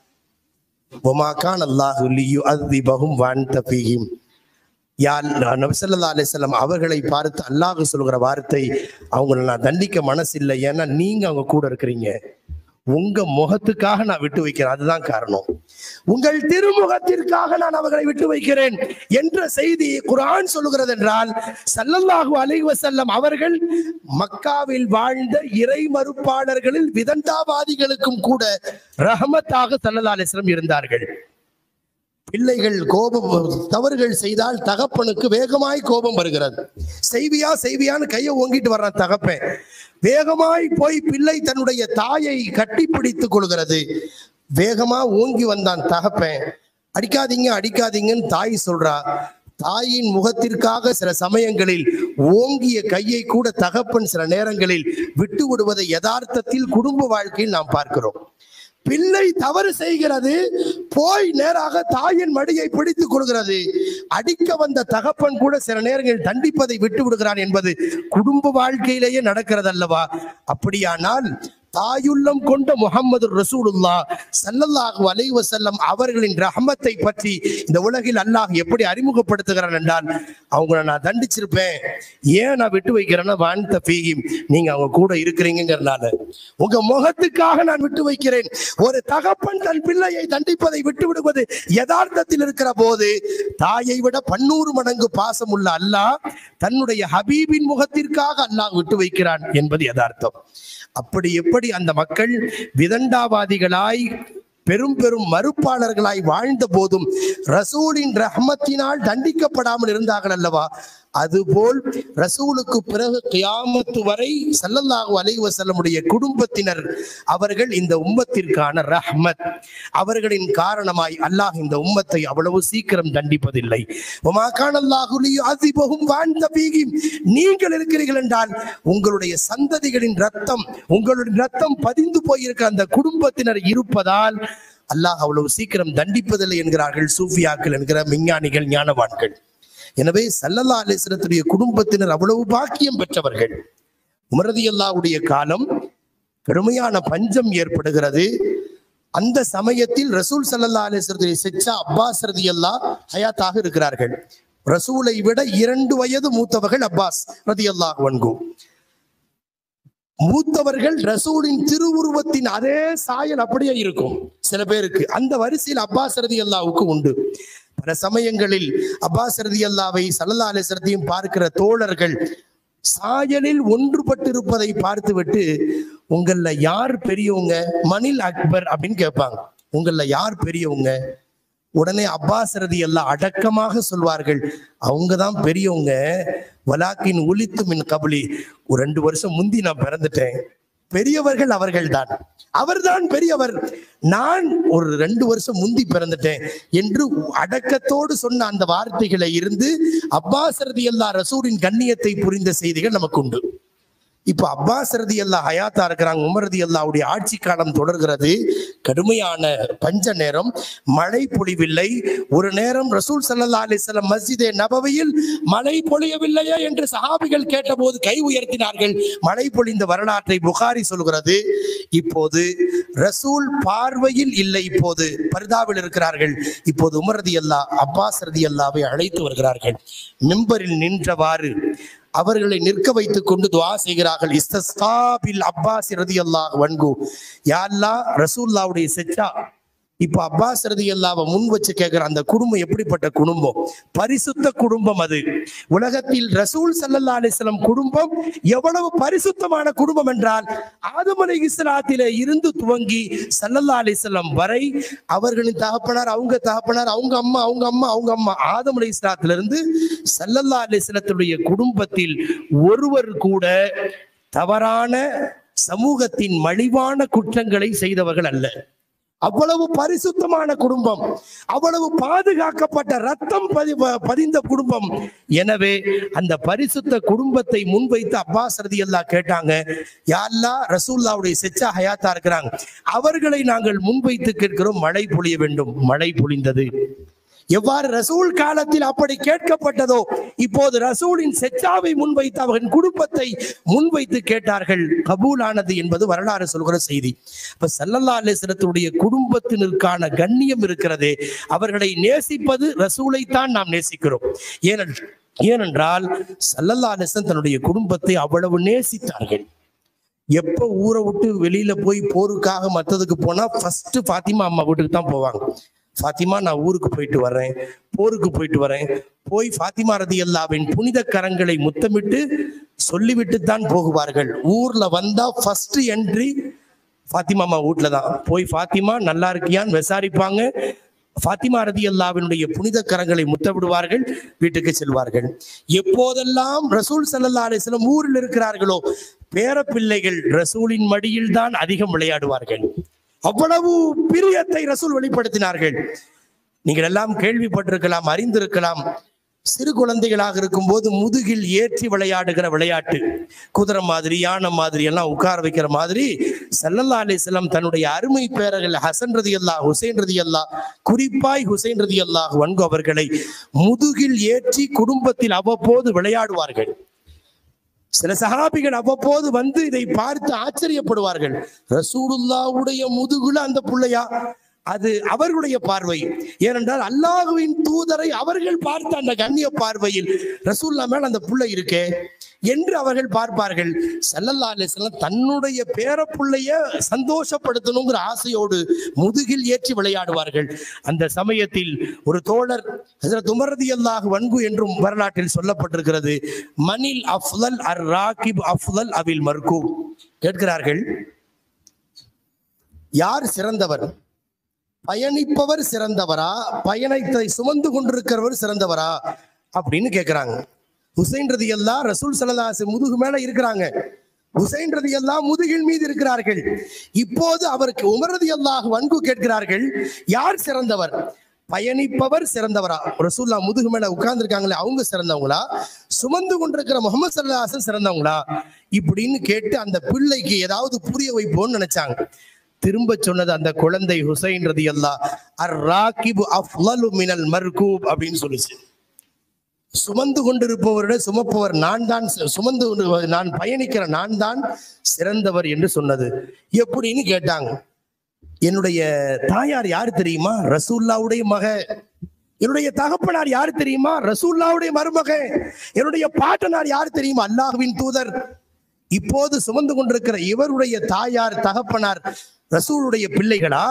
ஒமாக்கான் அல்லாஹு லியு அதிபகும் வான் தபியும் யார் நபிசல்லா அலிஸ்லாம் அவர்களை பார்த்து அல்லாஹ் சொல்கிற வார்த்தை அவங்கள நான் தண்டிக்க மனசு இல்லை ஏன்னா நீங்க அவங்க கூட இருக்கிறீங்க உங்க முகத்துக்காக நான் விட்டு வைக்கிறேன் அதுதான் காரணம் உங்கள் திருமுகத்திற்காக நான் அவர்களை விட்டு வைக்கிறேன் என்ற செய்தி குர்ஆன் சொல்லுகிறது என்றால் சல்லல்லாஹு அலைஹி வஸல்லம் அவர்கள் மக்காவில் வாழ்ந்த இறை மறுப்பாளர்களில் விதண்டாவாதிகளுக்கும் கூட ரஹமத்தாக சல்லல்லா அலிஸ்லம் இருந்தார்கள் பிள்ளைகள் கோபம் தவறுகள் செய்தால் தகப்பனுக்கு வேகமாய் கோபம் வருகிறது செய்வியா செய்வியான்னு கையை ஓங்கிட்டு வர்றான் தகப்பன் வேகமாய் போய் பிள்ளை தன்னுடைய தாயை கட்டி பிடித்துக் கொள்கிறது வேகமா ஓங்கி வந்தான் தகப்பன் அடிக்காதீங்க அடிக்காதீங்கன்னு தாய் சொல்றா தாயின் முகத்திற்காக சில சமயங்களில் ஓங்கிய கையை கூட தகப்பன் சில நேரங்களில் விட்டு விடுவதை யதார்த்தத்தில் குடும்ப வாழ்க்கையில் நாம் பார்க்கிறோம் பிள்ளை தவறு செய்கிறது போய் நேராக தாயின் மடியை பிடித்துக் கொள்கிறது அடிக்க வந்த தகப்பன் கூட சில நேரங்களில் தண்டிப்பதை விட்டு விடுகிறான் என்பது குடும்ப வாழ்க்கையிலேயே நடக்கிறது அல்லவா அப்படியானால் தாயுள்ளம் கொண்ட முகமது ரசூலுல்லா சல்லல்லாஹு அலைஹி வஸல்லம் அவர்களின் ரஹமத்தை பற்றி இந்த உலகில் அல்லாஹ் எப்படி அறிமுகப்படுத்துகிறான் என்றால் அவங்கள நான் தண்டிச்சிருப்பேன் ஏன் நான் விட்டு வைக்கிறேன்னா வான்த பீகிம் நீங்க அவங்க கூட இருக்கிறீங்கிறனால உங்க முகத்துக்காக நான் விட்டு வைக்கிறேன் ஒரு தகப்பன் தன் பிள்ளையை தண்டிப்பதை விட்டு விடுவது யதார்த்தத்தில் இருக்கிற போது தாயை விட பன்னூறு மடங்கு பாசம் உள்ள அல்லாஹ் தன்னுடைய ஹபீபின் முகத்திற்காக அல்லாஹ் விட்டு வைக்கிறான் என்பது யதார்த்தம் அப்படி எப்படி அந்த மக்கள் விதண்டாவாதிகளாய் பெரும் பெரும் மறுப்பாளர்களாய் வாழ்ந்த போதும் ரசூலின் ரஹ்மத்தினால் தண்டிக்கப்படாமல் இருந்தார்கள் அல்லவா அதுபோல் ரசூலுக்கு பிறகு கியாமத்து வரை ஸல்லல்லாஹு அலைஹி வஸல்லமுடைய குடும்பத்தினர் அவர்கள் இந்த உம்மத்திற்கான ரஹ்மத் அவர்களின் காரணமாய் அல்லாஹ் இந்த உம்மத்தை அவ்வளவு சீக்கிரம் தண்டிப்பதில்லை உமா கானல்லாஹு லியுஅஸிபஹும் வஅன்த ஃபீஹிம் நீங்கள் இருக்கிறீர்கள் என்றால் உங்களுடைய சந்ததிகளின் ரத்தம் உங்களுடைய ரத்தம் பதிந்து போயிருக்கிற அந்த குடும்பத்தினர் இருப்பதால் அல்லாஹ் அவ்வளவு சீக்கிரம் தண்டிப்பதில்லை என்கிறார்கள் சூஃபியாக்கள் என்கிற விஞ்ஞானிகள் ஞானவான்கள் எனவே சல்லல்லா அலிஸ்லத்துடைய குடும்பத்தினர் அவ்வளவு பாக்கியம் பெற்றவர்கள் உமரதி அல்லாவுடைய காலம் கடுமையான பஞ்சம் ஏற்படுகிறது அந்த சமயத்தில் ரசூல் சல்லல்லா அலிஸ்லத்துடைய செச்சா அப்பாஸ் ரதி அல்லா ஹயாத்தாக இருக்கிறார்கள் ரசூலை விட இரண்டு வயது மூத்தவர்கள் அப்பாஸ் ரதி அல்லாஹ் வன்கு மூத்தவர்கள் ரசூலின் திருவுருவத்தின் அதே சாயல் அப்படியே இருக்கும் சில பேருக்கு அந்த வரிசையில் அப்பாஸ் ரதி அல்லாவுக்கு உண்டு பல சமயங்களில் அப்பாஸ் ரதி அல்லாவை சல்லல்லா அலிஸ்ரத்தையும் பார்க்கிற தோழர்கள் சாயலில் ஒன்றுபட்டிருப்பதை பார்த்துவிட்டு உங்கள யார் பெரியவங்க மணில் அக்பர் அப்படின்னு கேட்பாங்க உங்கள யார் பெரியவங்க உடனே அப்பாஸ் ரதி எல்லாம் அடக்கமாக சொல்வார்கள் அவங்க தான் பெரியவங்க வலாக்கின் ஒலித்து மின் கபலி ஒரு ரெண்டு வருஷம் முந்தி நான் பிறந்துட்டேன் பெரியவர்கள் அவர்கள்தான் அவர்தான் பெரியவர் நான் ஒரு ரெண்டு வருஷம் முந்தி பிறந்துட்டேன் என்று அடக்கத்தோடு சொன்ன அந்த வார்த்தைகளை இருந்து அப்பாஸ் ரதி அல்லா ரசூலின் கண்ணியத்தை புரிந்த செய்திகள் நமக்கு உண்டு இப்ப அப்பாஸ் ரதி அல்லா ஹயாத்தா இருக்கிறாங்க உமர் ரதி அல்லாவுடைய ஆட்சி காலம் தொடர்கிறது கடுமையான பஞ்ச நேரம் மழை பொழிவில்லை ஒரு நேரம் ரசூல் சல்லா அலிஸ்லாம் மஸ்ஜிதே நபவியில் மழை பொழியவில்லையா என்று சஹாபிகள் கேட்டபோது கை உயர்த்தினார்கள் மழை பொழிந்த வரலாற்றை புகாரி சொல்கிறது இப்போது ரசூல் பார்வையில் இல்லை இப்போது பர்தாவில் இருக்கிறார்கள் இப்போது உமர் ரதி அல்லா அப்பாஸ் ரதி அல்லாவை அழைத்து வருகிறார்கள் மிம்பரில் நின்றவாறு அவர்களை நிற்க வைத்துக் கொண்டு துவா செய்கிறார்கள் இஸ்தஸ்தாபில் அப்பாஸ் ரதி அல்லாஹ் வன்கு யா அல்லாஹ் ரசூல்லாவுடைய செச்சா இப்ப அப்பாஸ் ரதி அல்லாவை முன் வச்சு கேட்கிற அந்த குடும்பம் எப்படிப்பட்ட குடும்பம் பரிசுத்த குடும்பம் அது உலகத்தில் ரசூல் சல்லல்லா அலிஸ்லாம் குடும்பம் எவ்வளவு பரிசுத்தமான குடும்பம் என்றால் ஆதம் அலை இஸ்லாத்திலே இருந்து துவங்கி சல்லல்லா அலிஸ்லாம் வரை அவர்களின் தகப்பனார் அவங்க தகப்பனார் அவங்க அம்மா அவங்க அம்மா அவங்க அம்மா ஆதம் அலை இஸ்லாத்திலிருந்து சல்லல்லா அலிஸ்லத்துடைய குடும்பத்தில் ஒருவர் கூட தவறான சமூகத்தின் மலிவான குற்றங்களை செய்தவர்கள் அல்ல அவ்வளவு பரிசுத்தமான குடும்பம் அவ்வளவு பாதுகாக்கப்பட்ட ரத்தம் பதி பதிந்த குடும்பம் எனவே அந்த பரிசுத்த குடும்பத்தை முன்வைத்து அப்பாஸ் ரதி அல்லா கேட்டாங்க யாழ்லா ரசூல்லாவுடைய செச்சா ஹயாத்தா இருக்கிறாங்க அவர்களை நாங்கள் முன்வைத்து கேட்கிறோம் மழை பொழிய வேண்டும் மழை பொழிந்தது எவ்வாறு ரசூல் காலத்தில் அப்படி கேட்கப்பட்டதோ இப்போது ரசூலின் செச்சாவை முன்வைத்து அவரின் குடும்பத்தை முன்வைத்து கேட்டார்கள் கபூலானது என்பது வரலாறு சொல்கிற செய்தி இப்ப சல்லல்லா அலிஸ்லத்துடைய குடும்பத்தினருக்கான கண்ணியம் இருக்கிறதே அவர்களை நேசிப்பது ரசூலைத்தான் நாம் நேசிக்கிறோம் ஏனென்றால் ஏனென்றால் சல்லல்லா அலிஸ்லம் தன்னுடைய குடும்பத்தை அவ்வளவு நேசித்தார்கள் எப்ப ஊரை விட்டு வெளியில போய் போருக்காக மத்ததுக்கு போனா ஃபர்ஸ்ட் பாத்திமா அம்மா வீட்டுக்கு தான் போவாங்க ஃபாத்திமா நான் ஊருக்கு போயிட்டு வர்றேன் போருக்கு போயிட்டு வரேன் போய் ஃபாத்திமா ரதி அல்லாவின் புனித கரங்களை முத்தமிட்டு சொல்லிவிட்டு தான் போகுவார்கள் ஊர்ல வந்தா ஃபர்ஸ்ட் என்ட்ரி ஃபாத்திமா அம்மா வீட்டுல தான் போய் ஃபாத்திமா நல்லா இருக்கியான்னு விசாரிப்பாங்க ஃபாத்திமா ரதி அல்லாவினுடைய புனித கரங்களை முத்தமிடுவார்கள் வீட்டுக்கு செல்வார்கள் எப்போதெல்லாம் ரசூல் சல்லல்லா அலிஸ்லம் ஊரில் இருக்கிறார்களோ பேர பிள்ளைகள் ரசூலின் மடியில் தான் அதிகம் விளையாடுவார்கள் அவ்வளவு பிரியத்தை ரசூல் வெளிப்படுத்தினார்கள் நீங்கள் எல்லாம் கேள்விப்பட்டிருக்கலாம் அறிந்திருக்கலாம் சிறு குழந்தைகளாக இருக்கும்போது முதுகில் ஏற்றி விளையாடுகிற விளையாட்டு குதிரை மாதிரி யானை மாதிரி எல்லாம் உட்கார வைக்கிற மாதிரி சல்லல்லா அலிஸ்லாம் தன்னுடைய அருமை பேரர்கள் ஹசன் ரதி அல்லா ஹுசைன் ரதி அல்லா குறிப்பாய் ஹுசைன் ரதி அல்லாஹ் வன்கு அவர்களை முதுகில் ஏற்றி குடும்பத்தில் அவ்வப்போது விளையாடுவார்கள் சில சஹாபிகள் அவ்வப்போது வந்து இதை பார்த்து ஆச்சரியப்படுவார்கள் ரசூலுல்லாவுடைய முதுகுல அந்த புள்ளையா அது அவர்களுடைய பார்வை ஏனென்றால் அல்லாஹுவின் தூதரை அவர்கள் பார்த்த அந்த கண்ணிய பார்வையில் ரசூல்லா மேல் அந்த புள்ளை இருக்கே என்று அவர்கள் பார்ப்பார்கள் சல்லல்லா அலிஸ்லாம் தன்னுடைய பேரப்புள்ளைய சந்தோஷப்படுத்தணுங்கிற ஆசையோடு முதுகில் ஏற்றி விளையாடுவார்கள் அந்த சமயத்தில் ஒரு தோழர் ஹஜரத் உமர் ரலியல்லாஹு வன்கு என்றும் வரலாற்றில் சொல்லப்பட்டிருக்கிறது மனில் அஃலல் அர் ராகிப் அஃலல் அவில் மர்கூப் கேட்கிறார்கள் யார் சிறந்தவர் பயணிப்பவர் சிறந்தவரா பயணத்தை சுமந்து கொண்டிருக்கிறவர் சிறந்தவரா அப்படின்னு கேட்கிறாங்க ஹுசைன் ரதி எல்லாம் ரசூல் சல்லல்லாஹு முதுகு மேல இருக்கிறாங்க ஹுசைன் ரதி எல்லாம் முதுகில் மீது இருக்கிறார்கள் இப்போது அவருக்கு உமர் ரதி அல்லாஹ் வன்கு கேட்கிறார்கள் யார் சிறந்தவர் பயணிப்பவர் சிறந்தவரா ரசூல்லா முதுகு மேல உட்கார்ந்து இருக்காங்களே அவங்க சிறந்தவங்களா சுமந்து கொண்டிருக்கிற முகமது சல்லாஹன் சிறந்தவங்களா இப்படின்னு கேட்டு அந்த பிள்ளைக்கு ஏதாவது புரிய வைப்போம்னு நினைச்சாங்க திரும்ப சொன்னது அந்த குழந்தை ஹுசைன் ரதி அல்லா அர் ராகிபு அஃலலு மினல் மர்கூப் அப்படின்னு சொல்லுச்சு சுமந்து கொண்டிருப்பவருடைய சுமப்பவர் நான் தான் சு- சுமந்து கொண்டு- நான் பயணிக்கிற நான் தான் சிறந்தவர் என்று சொன்னது எப்படின்னு கேட்டாங்க என்னுடைய தாயார் யார் தெரியுமா ரசூல்லாவுடைய மக என்னுடைய தகப்பனார் யார் தெரியுமா ரசூல்லாவுடைய மருமக என்னுடைய பாட்டனார் யார் தெரியுமா அல்லாஹ்வின் தூதர் இப்போது சுமந்து கொண்டிருக்கிற இவருடைய தாயார் தகப்பனார் ரசூலுடைய பிள்ளைகளா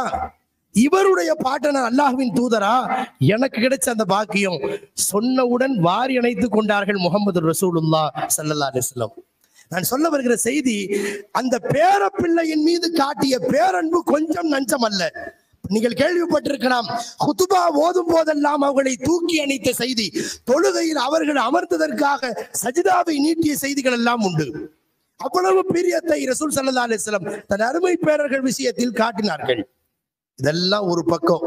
இவருடைய பாட்டனார் அல்லாஹ்வின் தூதரா எனக்கு கிடைச்ச அந்த பாக்கியம் சொன்னவுடன் வாரி அணைத்துக் கொண்டார்கள் முகமது ரசூலுல்லா ஸல்லல்லாஹு அலைஹி வஸல்லம் நான் சொல்ல வருகிற செய்தி அந்த பேரப்பிள்ளையின் மீது காட்டிய பேரன்பு கொஞ்சம் நஞ்சம் அல்ல நீங்கள் கேள்விப்பட்டிருக்கலாம் குத்துபா ஓதும் போதெல்லாம் அவர்களை தூக்கி அணைத்த செய்தி தொழுகையில் அவர்கள் அமர்ந்ததற்காக சஜிதாவை நீட்டிய செய்திகள் எல்லாம் உண்டு அவ்வளவு பிரியத்தை ரசூல் சல்லா அலிஸ்லம் தன் அருமை பேரர்கள் விஷயத்தில் காட்டினார்கள் இதெல்லாம் ஒரு பக்கம்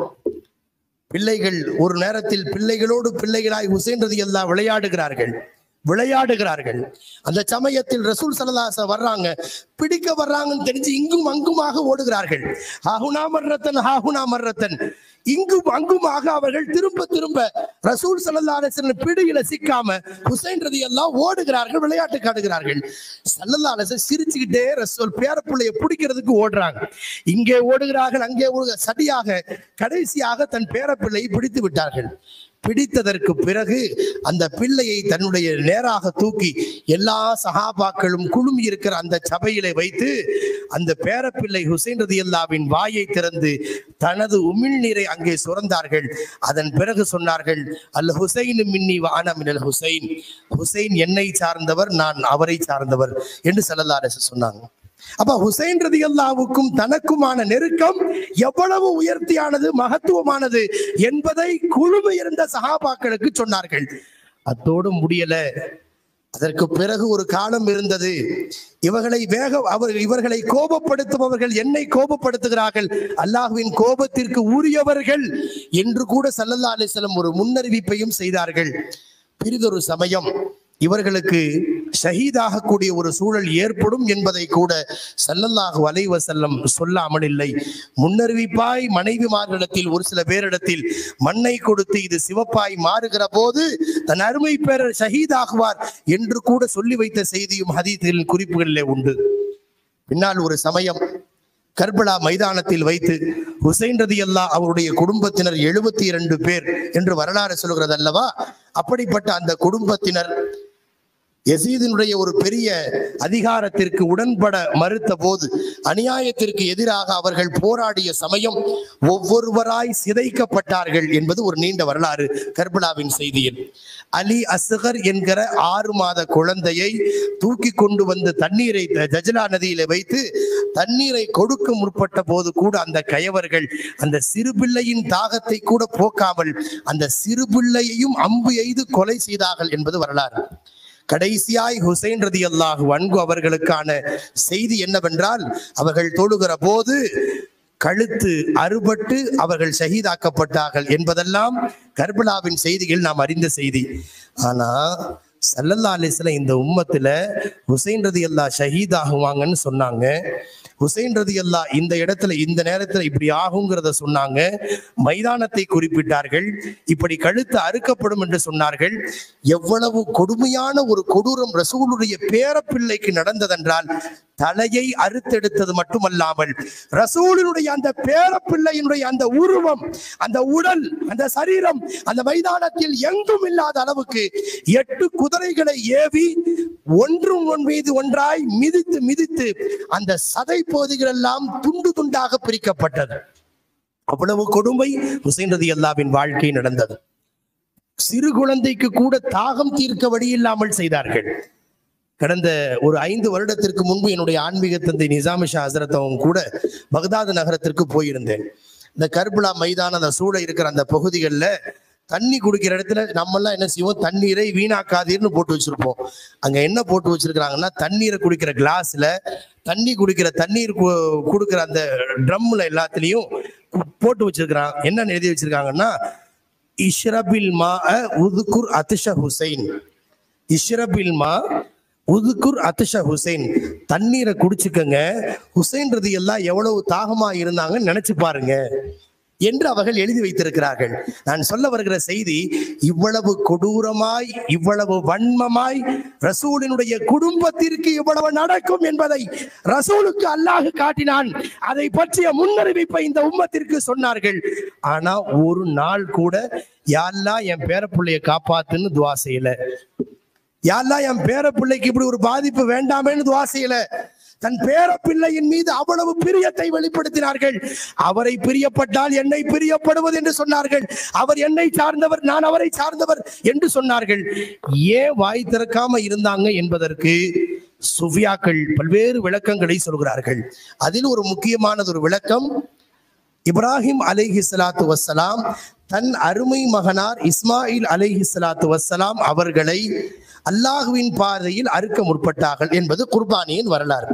பிள்ளைகள் ஒரு நேரத்தில் பிள்ளைகளோடு பிள்ளைகளாய் ஹுசைன் ரதி எல்லாம் விளையாடுகிறார்கள் விளையாடுகிறார்கள் அந்த சமயத்தில் ரசூல் சல்லல்லாஹு வர்றாங்க பிடிக்க வர்றாங்கன்னு தெரிஞ்சு இங்கும் அங்குமாக ஓடுகிறார்கள் ஹாகுனா மர்ரத்தன் ஹாகுனா மர்ரத்தன் இங்கும் அங்குமாக அவர்கள் திரும்ப திரும்ப ரசூல் சல்லல்லாஹு அலைஹி வஸல்லம் பிடியில சிக்காம ஹுசைன் ரதி எல்லாம் ஓடுகிறார்கள் விளையாட்டு காட்டுகிறார்கள் சல்லல்லாஹு அலைஹி வஸல்லம் சிரிச்சுக்கிட்டே ரசூல் பேரப்புள்ளைய பிடிக்கிறதுக்கு ஓடுறாங்க இங்கே ஓடுகிறார்கள் அங்கே ஓடுக சடியாக கடைசியாக தன் பேரப்பிள்ளையை பிடித்து விட்டார்கள் பிடித்ததற்கு பிறகு அந்த பிள்ளையை தன்னுடைய நேராக தூக்கி எல்லா சகாபாக்களும் குழுமி இருக்கிற அந்த சபையிலே வைத்து அந்த பேரப்பிள்ளை ஹுசைன் ரதியல்லாவின் வாயை திறந்து தனது உமிழ்நீரை அங்கே சுரந்தார்கள் அதன் பிறகு சொன்னார்கள் அல் ஹுசைன் மின்னி வான மினல் ஹுசைன் ஹுசைன் என்னை சார்ந்தவர் நான் அவரை சார்ந்தவர் என்று செல்லல்லாரசு சொன்னாங்க அப்ப ஹுசைன் ரதி அல்லாவுக்கும் தனக்குமான நெருக்கம் எவ்வளவு உயர்த்தியானது மகத்துவமானது என்பதை குழும இருந்த சகாபாக்களுக்கு சொன்னார்கள் அத்தோடு முடியல அதற்கு பிறகு ஒரு காலம் இருந்தது இவர்களை வேக அவர் இவர்களை கோபப்படுத்துபவர்கள் என்னை கோபப்படுத்துகிறார்கள் அல்லாஹ்வின் கோபத்திற்கு உரியவர்கள் என்று கூட சல்லல்லா அலிஸ்லம் ஒரு முன்னறிவிப்பையும் செய்தார்கள் பிரிதொரு சமயம் இவர்களுக்கு ஷஹீதாகக்கூடிய ஒரு சூழல் ஏற்படும் என்பதை கூட சல்லல்லாஹு அலைஹி வஸல்லம் சொல்லாமல் இல்லை முன்னறிவிப்பாய் மனைவிமார்களிடத்தில் ஒரு சில பேரிடத்தில் மண்ணை கொடுத்து இது சிவப்பாய் மாறுகிற போது தன் அருமை பேரர் ஷஹீதாகுவார் என்று கூட சொல்லி வைத்த செய்தியும் ஹதீத்தில் குறிப்புகளிலே உண்டு பின்னால் ஒரு சமயம் கர்பலா மைதானத்தில் வைத்து ஹுசைன் ரதி அல்லா அவருடைய குடும்பத்தினர் எழுபத்தி இரண்டு பேர் என்று வரலாறு சொல்கிறது அல்லவா அப்படிப்பட்ட அந்த குடும்பத்தினர் யசீதினுடைய ஒரு பெரிய அதிகாரத்திற்கு உடன்பட மறுத்த போது அநியாயத்திற்கு எதிராக அவர்கள் போராடிய சமயம் ஒவ்வொருவராய் சிதைக்கப்பட்டார்கள் என்பது ஒரு நீண்ட வரலாறு கர்பலாவின் செய்தியில் அலி அஸ்கர் என்கிற ஆறு மாத குழந்தையை தூக்கி கொண்டு வந்து தண்ணீரை ஜஜலா நதியில வைத்து தண்ணீரை கொடுக்க முற்பட்ட போது கூட அந்த கயவர்கள் அந்த சிறு பிள்ளையின் தாகத்தை கூட போக்காமல் அந்த சிறு பிள்ளையையும் அம்பு எய்து கொலை செய்தார்கள் என்பது வரலாறு கடைசியாய் ஹுசைன் ரதி அல்லாஹ் அன்கு அவர்களுக்கான செய்தி என்னவென்றால் அவர்கள் தொழுகிற போது கழுத்து அறுபட்டு அவர்கள் ஷஹீதாக்கப்பட்டார்கள் என்பதெல்லாம் கர்பலாவின் செய்திகள் நாம் அறிந்த செய்தி ஆனா சல்லல்லா அலிஸ்ல இந்த உம்மத்துல ஹுசைன் ரதி அல்லா ஷஹீத் ஆகுவாங்கன்னு சொன்னாங்க ஹுசைன் ரதி அல்லா இந்த இடத்துல இந்த நேரத்துல இப்படி ஆகுங்கிறத சொன்னாங்க மைதானத்தை குறிப்பிட்டார்கள் இப்படி கழுத்து அறுக்கப்படும் என்று சொன்னார்கள் எவ்வளவு கொடுமையான ஒரு கொடூரம் ரசூலுடைய பேரப்பிள்ளைக்கு நடந்ததென்றால் தலையை அறுத்தெடுத்தது மட்டுமல்லாமல் ரசூலினுடைய அந்த பேரப்பிள்ளையினுடைய அந்த உருவம் அந்த உடல் அந்த சரீரம் அந்த மைதானத்தில் எங்கும் இல்லாத அளவுக்கு எட்டு குதிரைகளை ஏவி ஒன்றும் ஒன் மீது ஒன்றாய் மிதித்து மிதித்து அந்த சதை பகுதிகள் எல்லாம் துண்டு துண்டாக பிரிக்கப்பட்டது அவ்வளவு கொடுமை ஹுசைன் ரதி அல்லாவின் வாழ்க்கை நடந்தது சிறு குழந்தைக்கு கூட தாகம் தீர்க்க வழி இல்லாமல் செய்தார்கள் கடந்த ஒரு ஐந்து வருடத்திற்கு முன்பு என்னுடைய ஆன்மீக தந்தை நிசாமி ஷா ஹசரத் அவங்க கூட பகதாது நகரத்திற்கு போயிருந்தேன் இந்த கர்புலா மைதானம் அந்த சூழ இருக்கிற அந்த பகுதிகளில் தண்ணி குடிக்கிற இடத்துல நம்மெல்லாம் என்ன செய்வோம் தண்ணீரை வீணாக்காதீர்னு போட்டு வச்சிருப்போம் அங்க என்ன போட்டு வச்சிருக்கிறாங்கன்னா தண்ணீரை குடிக்கிற கிளாஸ்ல தண்ணி குடிக்கிற தண்ணீர் கு- கொடுக்கிற அந்த ட்ரம்ல எல்லாத்துலயும் கு- போட்டு வச்சிருக்கிறான் என்ன எழுதி வச்சிருக்காங்கன்னா இஷ்ரபில் மா உதுகுர் அத்திஷ ஹுசைன் இஷ்ரபில் மா உதுகுர் அத்திஷ ஹுசைன் தண்ணீரை குடிச்சுக்கங்க ஹுசைன் ரதி எல்லாம் எவ்வளவு தாகமா இருந்தாங்கன்னு நினைச்சு பாருங்க என்று அவர்கள் எழுதி வைத்திருக்கிறார்கள் நான் சொல்ல வருகிற செய்தி இவ்வளவு கொடூரமாய் இவ்வளவு வன்மமாய் ரசூலினுடைய குடும்பத்திற்கு இவ்வளவு நடக்கும் என்பதை ரசூலுக்கு அல்லாஹ் காட்டினான் அதை பற்றிய முன்னறிவிப்பை இந்த உம்மத்திற்கு சொன்னார்கள் ஆனா ஒரு நாள் கூட யாரெல்லாம் என் பேரப்பிள்ளைய காப்பாத்துன்னு துவா செய்யல யாரெல்லாம் என் பேரப்பிள்ளைக்கு இப்படி ஒரு பாதிப்பு வேண்டாமேன்னு துவா செய்யல தன் பேரப்பிள்ளையின் மீது அவ்வளவு பிரியத்தை வெளிப்படுத்தினார்கள் அவரை பிரியப்பட்டால் என்னை பிரியப்படுவது என்று சொன்னார்கள் அவர் என்னை சார்ந்தவர் நான் அவரை சார்ந்தவர் என்று சொன்னார்கள் ஏன் வாய் திறக்காம இருந்தாங்க என்பதற்கு சுஃபியாக்கள் பல்வேறு விளக்கங்களை சொல்கிறார்கள் அதில் ஒரு முக்கியமானது ஒரு விளக்கம் இப்ராஹிம் அலைஹி ஸலாத்து வஸ்ஸலாம் தன் அருமை மகனார் இஸ்மாயில் அலைஹி ஸலாத்து வஸ்ஸலாம் அவர்களை அல்லாஹுவின் பாதையில் அறுக்க முற்பட்டார்கள் என்பது குர்பானியின் வரலாறு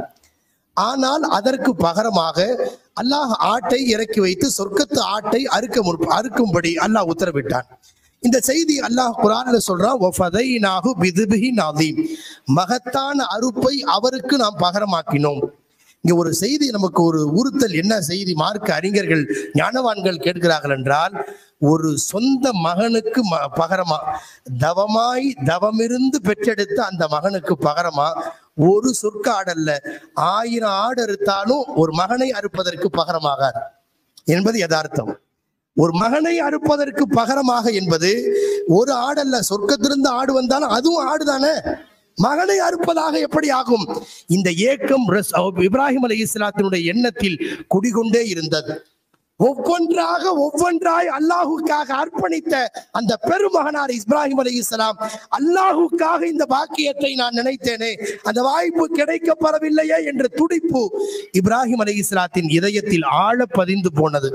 ஆனால் அதற்கு பகரமாக அல்லாஹ் ஆட்டை இறக்கி வைத்து சொர்க்கத்து ஆட்டை அறுக்க முற்ப அறுக்கும்படி அல்லாஹ் உத்தரவிட்டான் இந்த செய்தி அல்லாஹ் குரான்ல சொல்றான் "வஃபதைனாஹு பிதுபிஹின் அதீம்." மகத்தான அறுப்பை அவருக்கு நாம் பகரமாக்கினோம் இங்க ஒரு செய்தி நமக்கு ஒரு உறுத்தல் என்ன செய்தி மார்க்க அறிஞர்கள் ஞானவான்கள் கேட்கிறார்கள் என்றால் ஒரு சொந்த மகனுக்கு ம- பகரமா தவமாய் தவமிருந்து பெற்றெடுத்த அந்த மகனுக்கு பகரமா ஒரு சொற்க ஆடல்ல ஆயிரம் ஆடு அறுத்தாலும் ஒரு மகனை அறுப்பதற்கு பகரமாகாது என்பது யதார்த்தம் ஒரு மகனை அறுப்பதற்கு பகரமாக என்பது ஒரு ஆடல்ல சொர்க்கத்திலிருந்து ஆடு வந்தாலும் அதுவும் ஆடுதானே மகனை அறுப்பதாக எப்படி ஆகும் இந்த ஏக்கம் ரஸ்- இப்ராஹிம் அலை இஸ்லாத்தினுடைய எண்ணத்தில் குடிகொண்டே இருந்தது ஒவ்வொன்றாக ஒவ்வொன்றாய் அல்லாஹுக்காக அர்ப்பணித்த அந்த பெருமகனார் இப்ராஹிம் அலை இஸ்லாம் அல்லாஹுக்காக இந்த பாக்கியத்தை நான் நினைத்தேனே அந்த வாய்ப்பு கிடைக்கப்பெறவில்லையே என்ற துடிப்பு இப்ராஹிம் அலை இஸ்லாத்தின் இதயத்தில் ஆழ பதிந்து போனது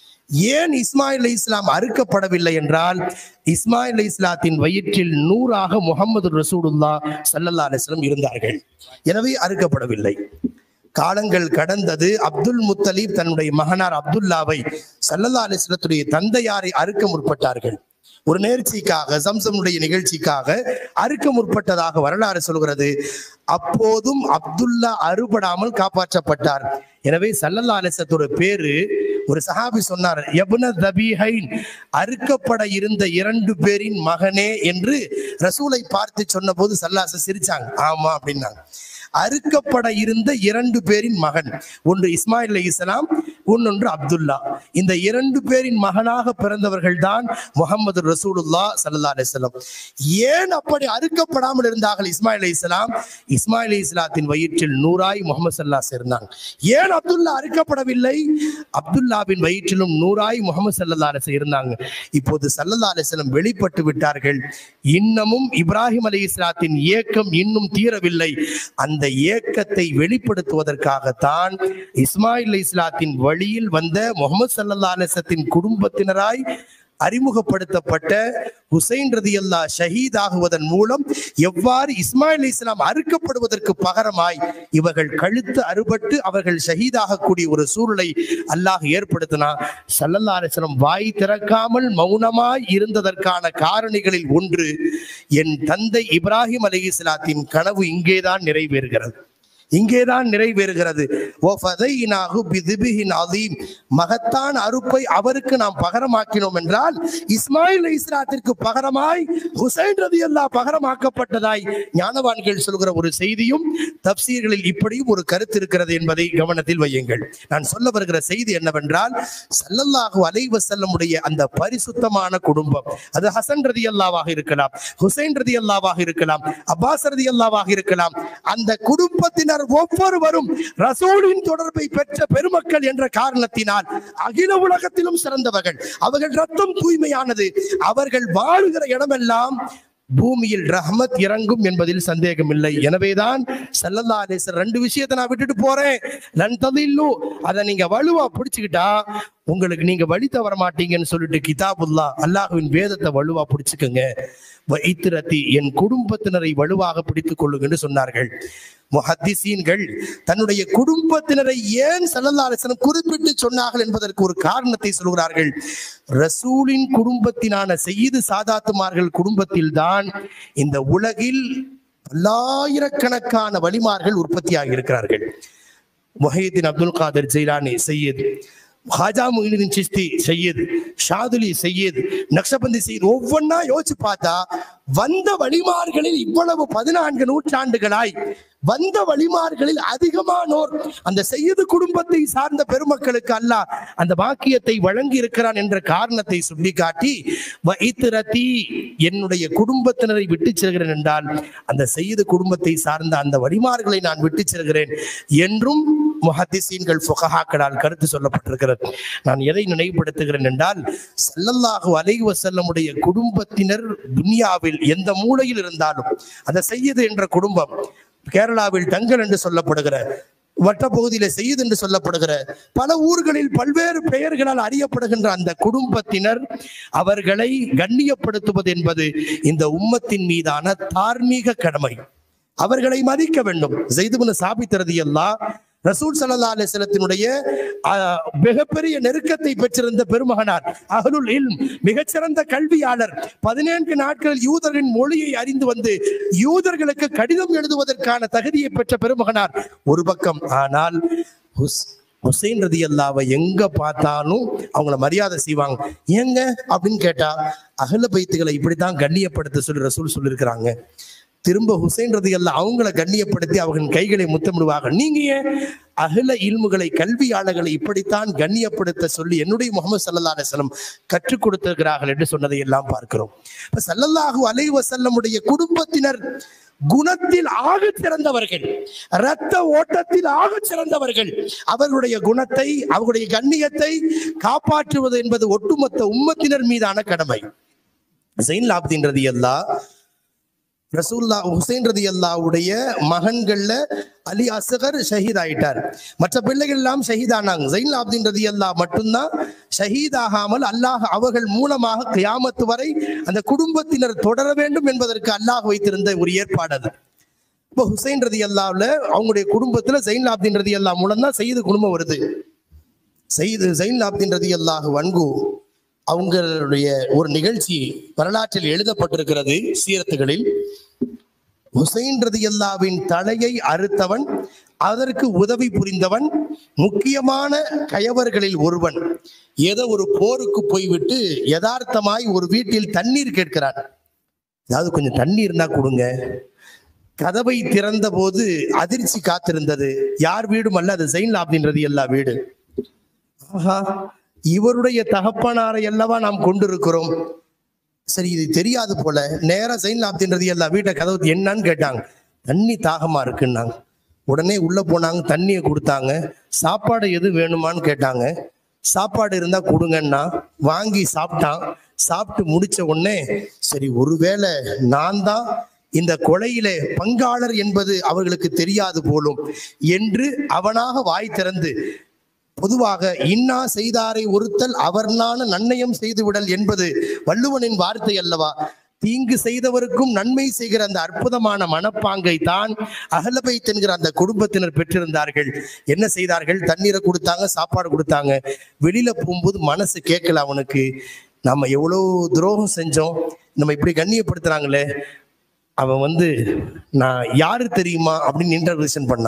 ஏன் இஸ்மாயில் அலி இஸ்லாம் அறுக்கப்படவில்லை என்றால் இஸ்மாயில் அலி இஸ்லாத்தின் வயிற்றில் நூறாக முகமது ரசூலுல்லா சல்லல்லா அலிஸ்லம் இருந்தார்கள் எனவே அறுக்கப்படவில்லை காலங்கள் கடந்தது அப்துல் முத்தலீப் தன்னுடைய மகனார் அப்துல்லாவை சல்லல்லா அலிஸ்லத்துடைய தந்தையாரை அறுக்க முற்பட்டார்கள் ஒரு நேர்ச்சிக்காக சம்சமுடைய நிகழ்ச்சிக்காக அறுக்க முற்பட்டதாக வரலாறு சொல்கிறது அப்போதும் அப்துல்லா அறுபடாமல் காப்பாற்றப்பட்டார் எனவே சல்லல்லா அலிசத்தோட பேரு ஒரு சஹாபி சொன்னார் எபுன தபீஹைன் அறுக்கப்பட இருந்த இரண்டு பேரின் மகனே என்று ரசூலை பார்த்து சொன்னபோது சல்லாச சிரிச்சாங்க ஆமா அப்படின்னாங்க அறுக்கப்பட இருந்த இரண்டு பேரின் மகன் ஒன்று இஸ்மாயில் அலி இஸ்லாம் இன்னொன்று அப்துல்லா இந்த இரண்டு பேரின் மகனாக பிறந்தவர்கள் தான் முகமது ரசூலுல்லா சல்லா அலிஸ்லாம் ஏன் அப்படி அறுக்கப்படாமல் இருந்தார்கள் இஸ்மாயில் அலி இஸ்லாம் இஸ்மாயில் அலி இஸ்லாத்தின் வயிற்றில் நூறாய் முகமது சல்லாஸ் இருந்தாங்க ஏன் அப்துல்லா அறுக்கப்படவில்லை அப்துல்லாவின் வயிற்றிலும் நூறாய் முகமது சல்லா அலிஸ் இருந்தாங்க இப்போது சல்லல்லா அலிஸ்லம் வெளிப்பட்டு விட்டார்கள் இன்னமும் இப்ராஹிம் அலி இஸ்லாத்தின் ஏக்கம் இன்னும் தீரவில்லை அந்த ஏக்கத்தை வெளிப்படுத்துவதற்காகத்தான் இஸ்மாயில் அலி இஸ்லாத்தின் வழியில் வந்த முகமது சல்லல்லா அலிசத்தின் குடும்பத்தினராய் அறிமுகப்படுத்தப்பட்ட ஹுசைன் ரதி அல்லா ஷஹீத் ஆகுவதன் மூலம் எவ்வாறு இஸ்மாயில் அலி இஸ்லாம் அறுக்கப்படுவதற்கு பகரமாய் இவர்கள் கழுத்து அறுபட்டு அவர்கள் ஷஹீதாகக்கூடிய ஒரு சூழலை அல்லாஹ் ஏற்படுத்தினா சல்லல்லா அலிஸ்லாம் வாய் திறக்காமல் மௌனமாய் இருந்ததற்கான காரணிகளில் ஒன்று என் தந்தை இப்ராஹிம் அலி இஸ்லாத்தின் கனவு இங்கேதான் நிறைவேறுகிறது இங்கேதான் நிறைவேறுகிறது "வஃபதைனாஹு பிதிபிஹின் அதீம்." மகத்தான அறுப்பை அவருக்கு நாம் பகரமாக்கினோம் என்றால் இஸ்மாயில் இஸ்லாத்திற்கு பகரமாய் ஹுசைன் ரதி பகரமாக்கப்பட்டதாய் ஞானவான்கள் சொல்கிற ஒரு செய்தியும் தப்சீர்களில் இப்படியும் ஒரு கருத்து இருக்கிறது என்பதை கவனத்தில் வையுங்கள் நான் சொல்ல வருகிற செய்தி என்னவென்றால் சல்லல்லாஹு அலைஹி வஸல்லமுடைய அந்த பரிசுத்தமான குடும்பம் அது ஹசன் ரதி அல்லாவாக இருக்கலாம் ஹுசைன் ரதி அல்லாவாக இருக்கலாம் அப்பாஸ் ரதி அல்லாவாக இருக்கலாம் அந்த குடும்பத்தினர் ஒவ்வொருவரும் ரசூலின் தொடர்பை பெற்ற பெருமக்கள் என்ற காரணத்தினால் அகில உலகத்திலும் சிறந்தவர்கள் அவர்கள் ரத்தம் தூய்மையானது அவர்கள் வாழுகிற இடமெல்லாம் பூமியில் ரஹ்மத் இறங்கும் என்பதில் சந்தேகம் இல்லை எனவேதான் சல்லல்லா அலிஸ்வர் ரெண்டு விஷயத்தை நான் விட்டுட்டு போறேன் லன் ததில்லு அதை நீங்க வலுவா பிடிச்சுக்கிட்டா உங்களுக்கு நீங்க வழி தவற மாட்டீங்கன்னு சொல்லிட்டு கிதாபுல்லா அல்லாஹ்வின் வேதத்தை வலுவா பிடிச்சுக்கோங்க வைத்திரத்தி என் குடும்பத்தினரை வலுவாக பிடித்துக் கொள்ளுங்கன்னு சொன்னார்கள் முஹத்திசீன்கள் தன்னுடைய குடும்பத்தினரை ஏன் சல்லல்லா அலிஸ்லம் குறிப்பிட்டு சொன்னார்கள் என்பதற்கு ஒரு காரணத்தை சொல்கிறார்கள் ரசூலின் குடும்பத்தினான செய்து சாதாத்துமார்கள் குடும்பத்தில்தான் இந்த உலகில் பல்லாயிரக்கணக்கான வலிமார்கள் உற்பத்தியாகி இருக்கிறார்கள் முஹைதீன் அப்துல் காதர் ஜெயிலானி சையீத் ஹாஜா முஹினுddin சிஸ்தி சையீத் ஷாதுலி சையீத் நக்ஷபந்தி சையீத் ஒவ்வொன்னா யோசிச்சு பார்த்தா வந்த வழிமார்களில் இவ்வளவு பதினான்கு நூற்றாண்டுகளாய் வந்த வழிமார்களில் அதிகமானோர் அந்த செய்யது குடும்பத்தை சார்ந்த பெருமக்களுக்கு அல்லாஹ் அந்த பாக்கியத்தை வழங்கி இருக்கிறான் என்ற காரணத்தை சுட்டிக்காட்டி வைத்திரத்தி என்னுடைய குடும்பத்தினரை விட்டு செல்கிறேன் என்றால் அந்த செய்யது குடும்பத்தை சார்ந்த அந்த வழிமார்களை நான் விட்டு செல்கிறேன் என்றும் முஹத்திசீன்கள் ஃபுகஹாக்களால் கருத்து சொல்லப்பட்டிருக்கிறது நான் எதை நினைவுபடுத்துகிறேன் என்றால் ஸல்லல்லாஹு அலைஹி வஸல்லமுடைய குடும்பத்தினர் துனியாவில் எந்த மூலையில் இருந்தாலும் அந்த செய்யது என்ற குடும்பம் கேரளாவில் தங்கல் என்று சொல்லப்படுகிற வட்ட பகுதியில செய்யுது என்று சொல்லப்படுகிற பல ஊர்களில் பல்வேறு பெயர்களால் அறியப்படுகின்ற அந்த குடும்பத்தினர் அவர்களை கண்ணியப்படுத்துவது என்பது இந்த உம்மத்தின் மீதான தார்மீக கடமை அவர்களை மதிக்க வேண்டும் செய்துபுன சாபித்திரது எல்லாம் ரசூல் சல்லா அலிஸ்லத்தினுடைய மிகப்பெரிய நெருக்கத்தை பெற்றிருந்த பெருமகனார் அகலுல் இல்ம் மிகச்சிறந்த கல்வியாளர் பதினேழு நாட்களில் யூதரின் மொழியை அறிந்து வந்து யூதர்களுக்கு கடிதம் எழுதுவதற்கான தகுதியை பெற்ற பெருமகனார் ஒரு பக்கம் ஆனால் ஹுஸ் ஹுசைன் ரதி அல்லாவை எங்க பார்த்தாலும் அவங்கள மரியாதை செய்வாங்க ஏங்க அப்படின்னு கேட்டா அகல பைத்துகளை இப்படித்தான் கண்ணியப்படுத்த சொல்லி ரசூல் சொல்லியிருக்கிறாங்க திரும்ப ஹுசைன் ரதி அல்லா அவங்கள கண்ணியப்படுத்தி அவர்களின் கைகளை முத்தமிடுவாங்க நீங்க ஏன் அகில இல்முகளை கல்வியாளர்களை இப்படித்தான் கண்ணியப்படுத்த சொல்லி என்னுடைய முகமது சல்லா அலிஸ்லம் கற்றுக் கொடுத்திருக்கிறார்கள் என்று சொன்னதை எல்லாம் பார்க்கிறோம் இப்ப சல்லல்லாஹு அலை வசல்லமுடைய குடும்பத்தினர் குணத்தில் ஆக சிறந்தவர்கள் இரத்த ஓட்டத்தில் ஆக சிறந்தவர்கள் அவர்களுடைய குணத்தை அவர்களுடைய கண்ணியத்தை காப்பாற்றுவது என்பது ஒட்டுமொத்த உம்மத்தினர் மீதான கடமை ஜெயின் லாப்தீன் ரதி அல்லா ரசூல்லா ஹுசைன் ரதி அல்லாவுடைய மகன்கள்ல அலி அசகர் ஷஹீத் ஆயிட்டார் மற்ற பிள்ளைகள் எல்லாம் ஷஹீதானாங்க ஜைன் ஆப்தீன் ரதி அல்லா மட்டும்தான் ஷஹீத் ஆகாமல் அல்லாஹ் அவர்கள் மூலமாக கியாமத்து வரை அந்த குடும்பத்தினர் தொடர வேண்டும் என்பதற்கு அல்லாஹ் வைத்திருந்த ஒரு ஏற்பாடு அது இப்போ ஹுசைன் ரதி அல்லாவில் அவங்களுடைய குடும்பத்துல ஜைன் ஆப்தீன் ரதி அல்லா மூலம் தான் செய்து குடும்பம் வருது செய்து ஜைன் ஆப்தீன் ரதி அல்லாஹ் வன்கு அவங்களுடைய ஒரு நிகழ்ச்சி வரலாற்றில் எழுதப்பட்டிருக்கிறது சீரத்துகளில் ஹுசைன் ரதி அல்லாவின் தலையை அறுத்தவன் அதற்கு உதவி புரிந்தவன் முக்கியமான கயவர்களில் ஒருவன் ஏதோ ஒரு போருக்கு போய்விட்டு யதார்த்தமாய் ஒரு வீட்டில் தண்ணீர் கேட்கிறான் அதாவது கொஞ்சம் தண்ணி இருந்தா கொடுங்க கதவை திறந்த போது அதிர்ச்சி காத்திருந்தது யார் வீடும் அல்ல அது ஜெயின் அப்படின்றது எல்லா வீடு ஆஹா இவருடைய தகப்பனாரை அல்லவா நாம் கொண்டிருக்கிறோம் சரி இது தெரியாது போல நேரா சைன் லாப்தின்றது எல்லா வீட்டை கதவு என்னன்னு கேட்டாங்க தண்ணி தாகமா இருக்குன்னாங்க உடனே உள்ள போனாங்க தண்ணியை கொடுத்தாங்க சாப்பாடு எது வேணுமான்னு கேட்டாங்க சாப்பாடு இருந்தா கொடுங்கன்னா வாங்கி சாப்பிட்டான் சாப்பிட்டு முடிச்ச உடனே சரி ஒருவேளை நான் தான் இந்த கொலையிலே பங்காளர் என்பது அவர்களுக்கு தெரியாது போலும் என்று அவனாக வாய் திறந்து பொதுவாக இன்னா செய்தாரை ஒருத்தல் அவர்னான நன்னயம் செய்துவிடல் என்பது வள்ளுவனின் வார்த்தை அல்லவா தீங்கு செய்தவருக்கும் நன்மை செய்கிற அந்த அற்புதமான மனப்பாங்கை தான் அகலபை என்கிற அந்த குடும்பத்தினர் பெற்றிருந்தார்கள் என்ன செய்தார்கள் தண்ணீரை கொடுத்தாங்க சாப்பாடு கொடுத்தாங்க வெளியில போகும்போது மனசு கேட்கல அவனுக்கு நம்ம எவ்வளோ துரோகம் செஞ்சோம் நம்ம இப்படி கண்ணியப்படுத்துறாங்களே அவன் வந்து நான் யாரு தெரியுமா அப்படின்னு இன்டர்வியூஷன் பண்ணான்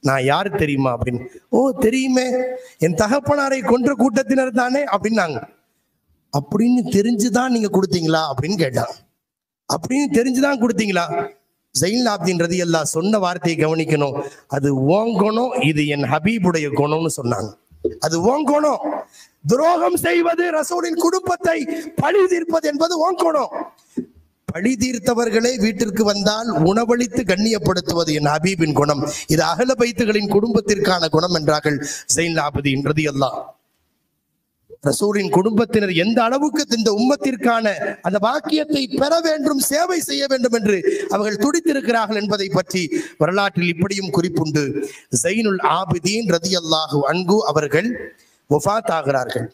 நான் யார் தெரியுமா அப்படின்னு ஓ தெரியுமே என் தகப்பனாரை கொன்ற கூட்டத்தினர் தானே அப்படின்னாங்க அப்படின்னு தெரிஞ்சுதான் நீங்க கொடுத்தீங்களா அப்படின்னு கேட்டான் அப்படின்னு தெரிஞ்சுதான் கொடுத்தீங்களா ஜெயின் ஆப்தின்றது எல்லாம் சொன்ன வார்த்தையை கவனிக்கணும் அது ஓன் குணம் இது என் ஹபீபுடைய குணம்னு சொன்னாங்க அது ஓன் குணம் துரோகம் செய்வது ரசூலின் குடும்பத்தை பழி தீர்ப்பது என்பது ஓன் குணம் பழி தீர்த்தவர்களே வீட்டிற்கு வந்தால் உணவளித்து கண்ணியப்படுத்துவது என் ஹபீபின் குணம் இது அகல பைத்துகளின் குடும்பத்திற்கான குணம் என்றார்கள் ஜெயின் லாபதி என்றது எல்லாம் ரசூலின் குடும்பத்தினர் எந்த அளவுக்கு இந்த உம்மத்திற்கான அந்த வாக்கியத்தை பெற வேண்டும் சேவை செய்ய வேண்டும் என்று அவர்கள் துடித்திருக்கிறார்கள் என்பதை பற்றி வரலாற்றில் இப்படியும் குறிப்புண்டு ஜைனுல் ஆபிதீன் ரதி அல்லாஹு அன்கு அவர்கள் ஒஃபாத் ஆகிறார்கள்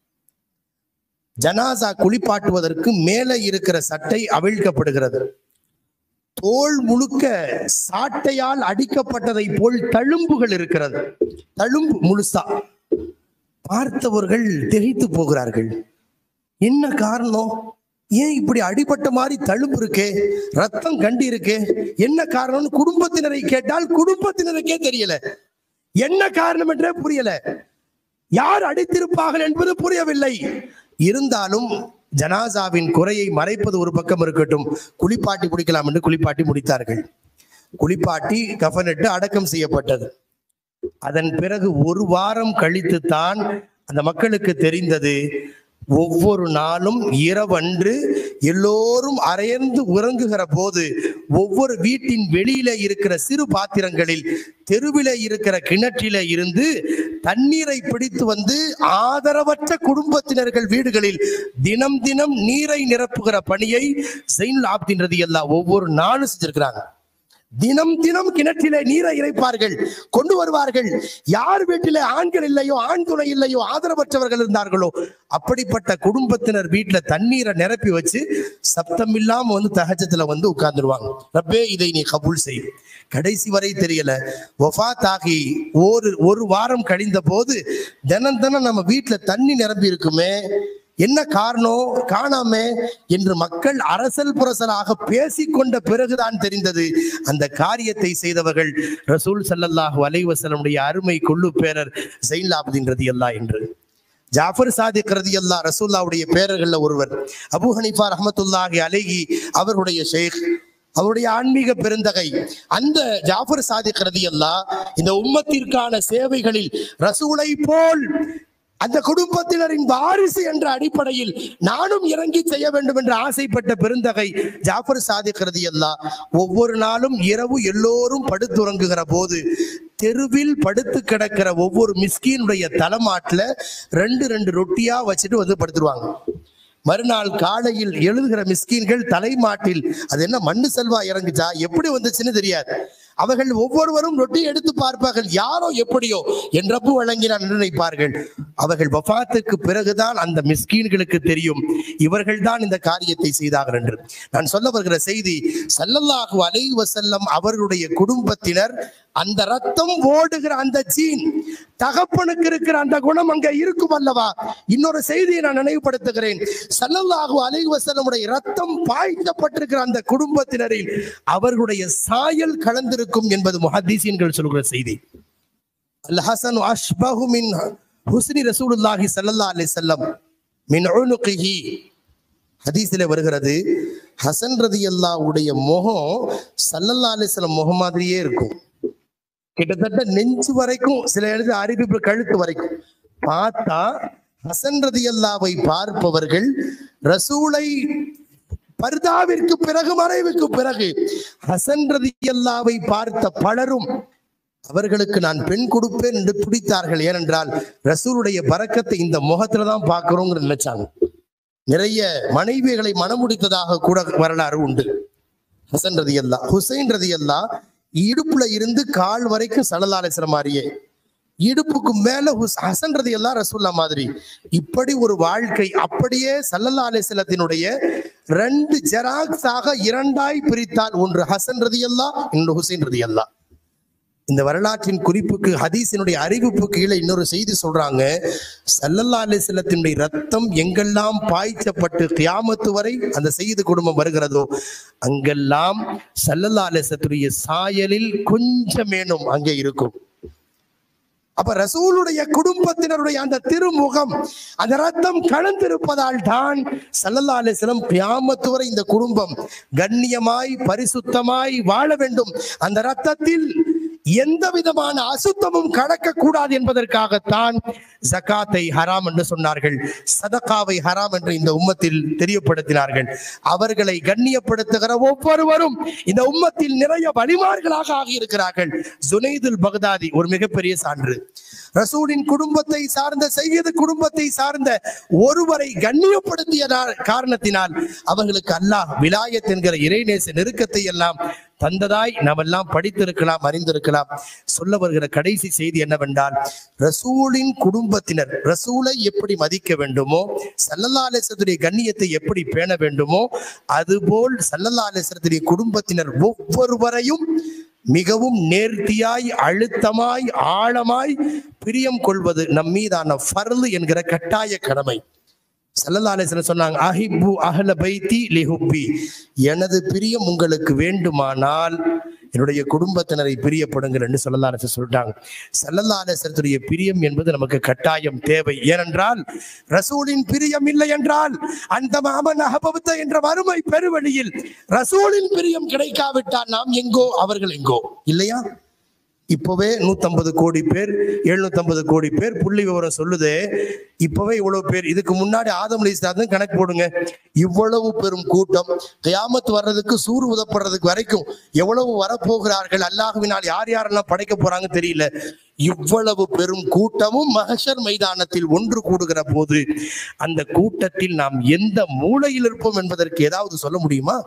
ஜனாசா குளிப்பாட்டுவதற்கு மேலே இருக்கிற சட்டை அவிழ்க்கப்படுகிறது தோல் முழுக்க சாட்டையால் அடிக்கப்பட்டதை போல் தழும்புகள் இருக்கிறது தழும்பு முழுசா பார்த்தவர்கள் திகைத்து போகிறார்கள் என்ன காரணம் ஏன் இப்படி அடிபட்ட மாதிரி தழும்பு இருக்கே ரத்தம் கண்டி இருக்கே என்ன காரணம்னு குடும்பத்தினரை கேட்டால் குடும்பத்தினருக்கே தெரியல என்ன காரணம் என்றே புரியல யார் அடித்திருப்பார்கள் என்பது புரியவில்லை இருந்தாலும் ஜனாசாவின் குறையை மறைப்பது ஒரு பக்கம் இருக்கட்டும் குளிப்பாட்டி முடிக்கலாம் என்று குளிப்பாட்டி முடித்தார்கள் குளிப்பாட்டி கஃனிட்டு அடக்கம் செய்யப்பட்டது அதன் பிறகு ஒரு வாரம் கழித்து தான் அந்த மக்களுக்கு தெரிந்தது ஒவ்வொரு நாளும் இரவன்று எல்லோரும் அரையர்ந்து உறங்குகிற போது ஒவ்வொரு வீட்டின் வெளியில இருக்கிற சிறு பாத்திரங்களில் தெருவில இருக்கிற கிணற்றில இருந்து தண்ணீரை பிடித்து வந்து ஆதரவற்ற குடும்பத்தினர்கள் வீடுகளில் தினம் தினம் நீரை நிரப்புகிற பணியை செயின் ஆப்தின்றது எல்லாம் ஒவ்வொரு நாளும் செஞ்சிருக்கிறாங்க தினம் தினம் கிணற்றிலே நீரை இறைப்பார்கள் கொண்டு வருவார்கள் யார் வீட்டிலே ஆண்கள் இல்லையோ ஆண் துணை இல்லையோ ஆதரவற்றவர்கள் இருந்தார்களோ அப்படிப்பட்ட குடும்பத்தினர் வீட்டுல தண்ணீரை நிரப்பி வச்சு சப்தம் இல்லாம வந்து தகஜத்துல வந்து உட்கார்ந்துருவாங்க ரப்பே இதை நீ கபூல் செய் கடைசி வரை தெரியல ஒஃபாத் ஆகி ஒரு ஒரு வாரம் கழிந்த போது தினம் தினம் நம்ம வீட்டுல தண்ணி நிரம்பி இருக்குமே என்ன காரணம் காணாம என்று மக்கள் அரசல் புரசலாக பேசிக்கொண்ட பிறகுதான் தெரிந்தது அந்த காரியத்தை செய்தவர்கள் ரசூல் ஸல்லல்லாஹு அலைஹி வஸல்லமுடைய அருமை கொள்ளு பேரர் ஜெயின்லாபதின் ரதியல்லா என்று ஜாஃபர் சாதிக் ரதியல்லா ரசூல்லாவுடைய பேரர்கள்ல ஒருவர் அபூ ஹனீஃபா ரஹ்மத்துல்லாஹி அலைஹி அவருடைய ஷேக் அவருடைய ஆன்மீக பெருந்தகை அந்த ஜாஃபர் சாதிக் ரதியல்லா இந்த உம்மத்திற்கான சேவைகளில் ரசூலை போல் அந்த குடும்பத்தினரின் வாரிசு என்ற அடிப்படையில் நானும் இறங்கி செய்ய வேண்டும் என்று ஆசைப்பட்ட பெருந்தகை ஜாஃபர் சாதிக் ரதியல்லா ஒவ்வொரு நாளும் இரவு எல்லோரும் படுத்துறங்குகிற போது தெருவில் படுத்து கிடக்கிற ஒவ்வொரு மிஸ்கீனுடைய தலைமாட்டுல ரெண்டு ரெண்டு ரொட்டியா வச்சுட்டு வந்து படுத்துருவாங்க மறுநாள் காலையில் எழுதுகிற மிஸ்கீன்கள் தலைமாட்டில் அது என்ன மண்ணு செல்வா இறங்குச்சா எப்படி வந்துச்சுன்னு தெரியாது அவர்கள் ஒவ்வொருவரும் ரொட்டி எடுத்து பார்ப்பார்கள் யாரோ எப்படியோ என்றப்போ வழங்கினார் நினைப்பார்கள் அவர்கள் வஃபாத்துக்கு பிறகுதான் அந்த மிஸ்கீன்களுக்கு தெரியும் இவர்கள் தான் இந்த காரியத்தை செய்தார்கள் என்று நான் சொல்ல வருகிற செய்தி சல்லல்லாஹு அலைஹி வஸல்லம் அவர்களுடைய குடும்பத்தினர் அந்த ரத்தம் ஓடுகிற அந்த ஜீன் தகப்பனுக்கு இருக்கிற அந்த குணம் அங்க இருக்கும் அல்லவா இன்னொரு செய்தியை நான் நினைவுபடுத்துகிறேன் சல்லல்லாஹு அலைஹி வஸல்லமுடைய ரத்தம் பாய்ச்சப்பட்டிருக்கிற அந்த குடும்பத்தினரில் அவர்களுடைய சாயல் கலந்திருக்கும் என்பது முஹத்தீசீன்கள் சொல்கிற செய்தி அல் ஹசன் அஷ்பஹு மின் ஹுஸ்னி ரசூலுல்லாஹி ஸல்லல்லாஹு அலைஹி வஸல்லம் மின் உனுகிஹி ஹதீஸில் வருகிறது ஹசன் ரதியல்லாவுடைய முகம் சல்லல்லா அலிஸ்லம் முகம் மாதிரியே இருக்கும் கிட்டத்தட்ட நெஞ்சு வரைக்கும் சில எழுதி அறிவிப்பு கழுத்து வரைக்கும் பார்த்தா ஹசன் ரதியல்லாவை பார்ப்பவர்கள் ரசூலை பர்தாவிற்கு பிறகு மறைவுக்கு பிறகு ஹசன் ரதியல்லாவை பார்த்த பலரும் அவர்களுக்கு நான் பெண் கொடுப்பேன் என்று துடித்தார்கள் ஏனென்றால் ரசூலுடைய பறக்கத்தை இந்த முகத்துல தான் பார்க்கிறோங்கிற நினைச்சாங்க நிறைய மனைவிகளை மனமுடித்ததாக கூட வரலாறு உண்டு ஹசன் ரதி அல்லா ஹுசைன் ரதி அல்லா இடுப்புல இருந்து கால் வரைக்கும் சலலாலேசர மாதிரியே இடுப்புக்கு மேல ஹுஸ் ஹசன் ரதி அல்லா ரசூல்லா மாதிரி இப்படி ஒரு வாழ்க்கை அப்படியே சல்லல்லா அலிஸ்லத்தினுடைய ரெண்டு ஜெராக்ஸாக இரண்டாய் பிரித்தால் ஒன்று ஹசன் ரதி அல்லா இன்னொன்று ஹுசைன் ரதி அல்லா இந்த வரலாற்றின் குறிப்புக்கு ஹதீஸினுடைய அறிவிப்பு கீழே இன்னொரு செய்தி சொல்றாங்க சல்லல்லா அலிஸ்லத்தினுடைய ரத்தம் எங்கெல்லாம் பாய்ச்சப்பட்டு கியாமத்து வரை அந்த செய்தி குடும்பம் வருகிறதோ அங்கெல்லாம் சல்லல்லா அலிஸ்லத்துடைய சாயலில் கொஞ்சமேனும் அங்கே இருக்கும் அப்ப ரசூலுடைய குடும்பத்தினருடைய அந்த திருமுகம் அந்த ரத்தம் கலந்திருப்பதால் தான் சல்லல்லா அலிஸ்லம் கியாமத்து வரை இந்த குடும்பம் கண்ணியமாய் பரிசுத்தமாய் வாழ வேண்டும் அந்த ரத்தத்தில் எந்த விதமான அசுத்தமும் கடக்க கூடாது என்பதற்காகத்தான் ஜகாத்தை ஹராம் என்று சொன்னார்கள் சதகாவை ஹராம் என்று இந்த உம்மத்தில் தெரியப்படுத்தினார்கள் அவர்களை கண்ணியப்படுத்துகிற ஒவ்வொருவரும் இந்த உம்மத்தில் நிறைய வழிமார்களாக ஆகியிருக்கிறார்கள் ஜுனைதுல் பகதாதி ஒரு மிகப்பெரிய சான்று ரசூலின் குடும்பத்தை சார்ந்த செய்யது குடும்பத்தை சார்ந்த ஒருவரை கண்ணியப்படுத்திய காரணத்தினால் அவர்களுக்கு அல்லாஹ் விலாயத் என்கிற இறைநேச நெருக்கத்தை எல்லாம் தந்ததாய் நாம் எல்லாம் படித்திருக்கலாம் அறிந்திருக்கலாம் சொல்ல வருகிற கடைசி செய்தி என்னவென்றால் ரசூலின் குடும்பத்தினர் ரசூலை எப்படி மதிக்க வேண்டுமோ சல்லல்லா அலிசத்துடைய கண்ணியத்தை எப்படி பேண வேண்டுமோ அதுபோல் சல்லல்லா அலிசத்துடைய குடும்பத்தினர் ஒவ்வொருவரையும் மிகவும் நேர்த்தியாய் அழுத்தமாய் ஆழமாய் பிரியம் கொள்வது நம் மீதான ஃபர்லு என்கிற கட்டாய கடமை சல்லல்லா அலிஸ்லாம் சொன்னாங்க அஹிப்பு அஹல பைத்தி லிஹுப்பி எனது பிரியம் உங்களுக்கு வேண்டுமானால் என்னுடைய குடும்பத்தினரை பிரியப்படுங்கள் என்று சல்லல்லா அலிஸ்லாம் சொல்லிட்டாங்க சல்லல்லா அலிஸ்லத்துடைய பிரியம் என்பது நமக்கு கட்டாயம் தேவை ஏனென்றால் ரசூலின் பிரியம் இல்லை என்றால் அந்த மாமன் அகபவத்த என்ற வறுமை பெருவழியில் ரசூலின் பிரியம் கிடைக்காவிட்டால் நாம் எங்கோ அவர்கள் எங்கோ இல்லையா இப்பவே நூத்தம்பது கோடி பேர் எழுநூத்தம்பது கோடி பேர் புள்ளி விவரம் சொல்லுது இப்பவே இவ்வளவு பேர் இதுக்கு முன்னாடி ஆதம் அலி இஸ்லாத்தும் கணக்கு போடுங்க இவ்வளவு பெரும் கூட்டம் கியாமத் வர்றதுக்கு சூறு உதப்படுறதுக்கு வரைக்கும் எவ்வளவு வரப்போகிறார்கள் அல்லாஹுவினால் யார் யாரெல்லாம் படைக்க போறாங்க தெரியல இவ்வளவு பெரும் கூட்டமும் மகஷர் மைதானத்தில் ஒன்று கூடுகிற போது அந்த கூட்டத்தில் நாம் எந்த மூலையில் இருப்போம் என்பதற்கு ஏதாவது சொல்ல முடியுமா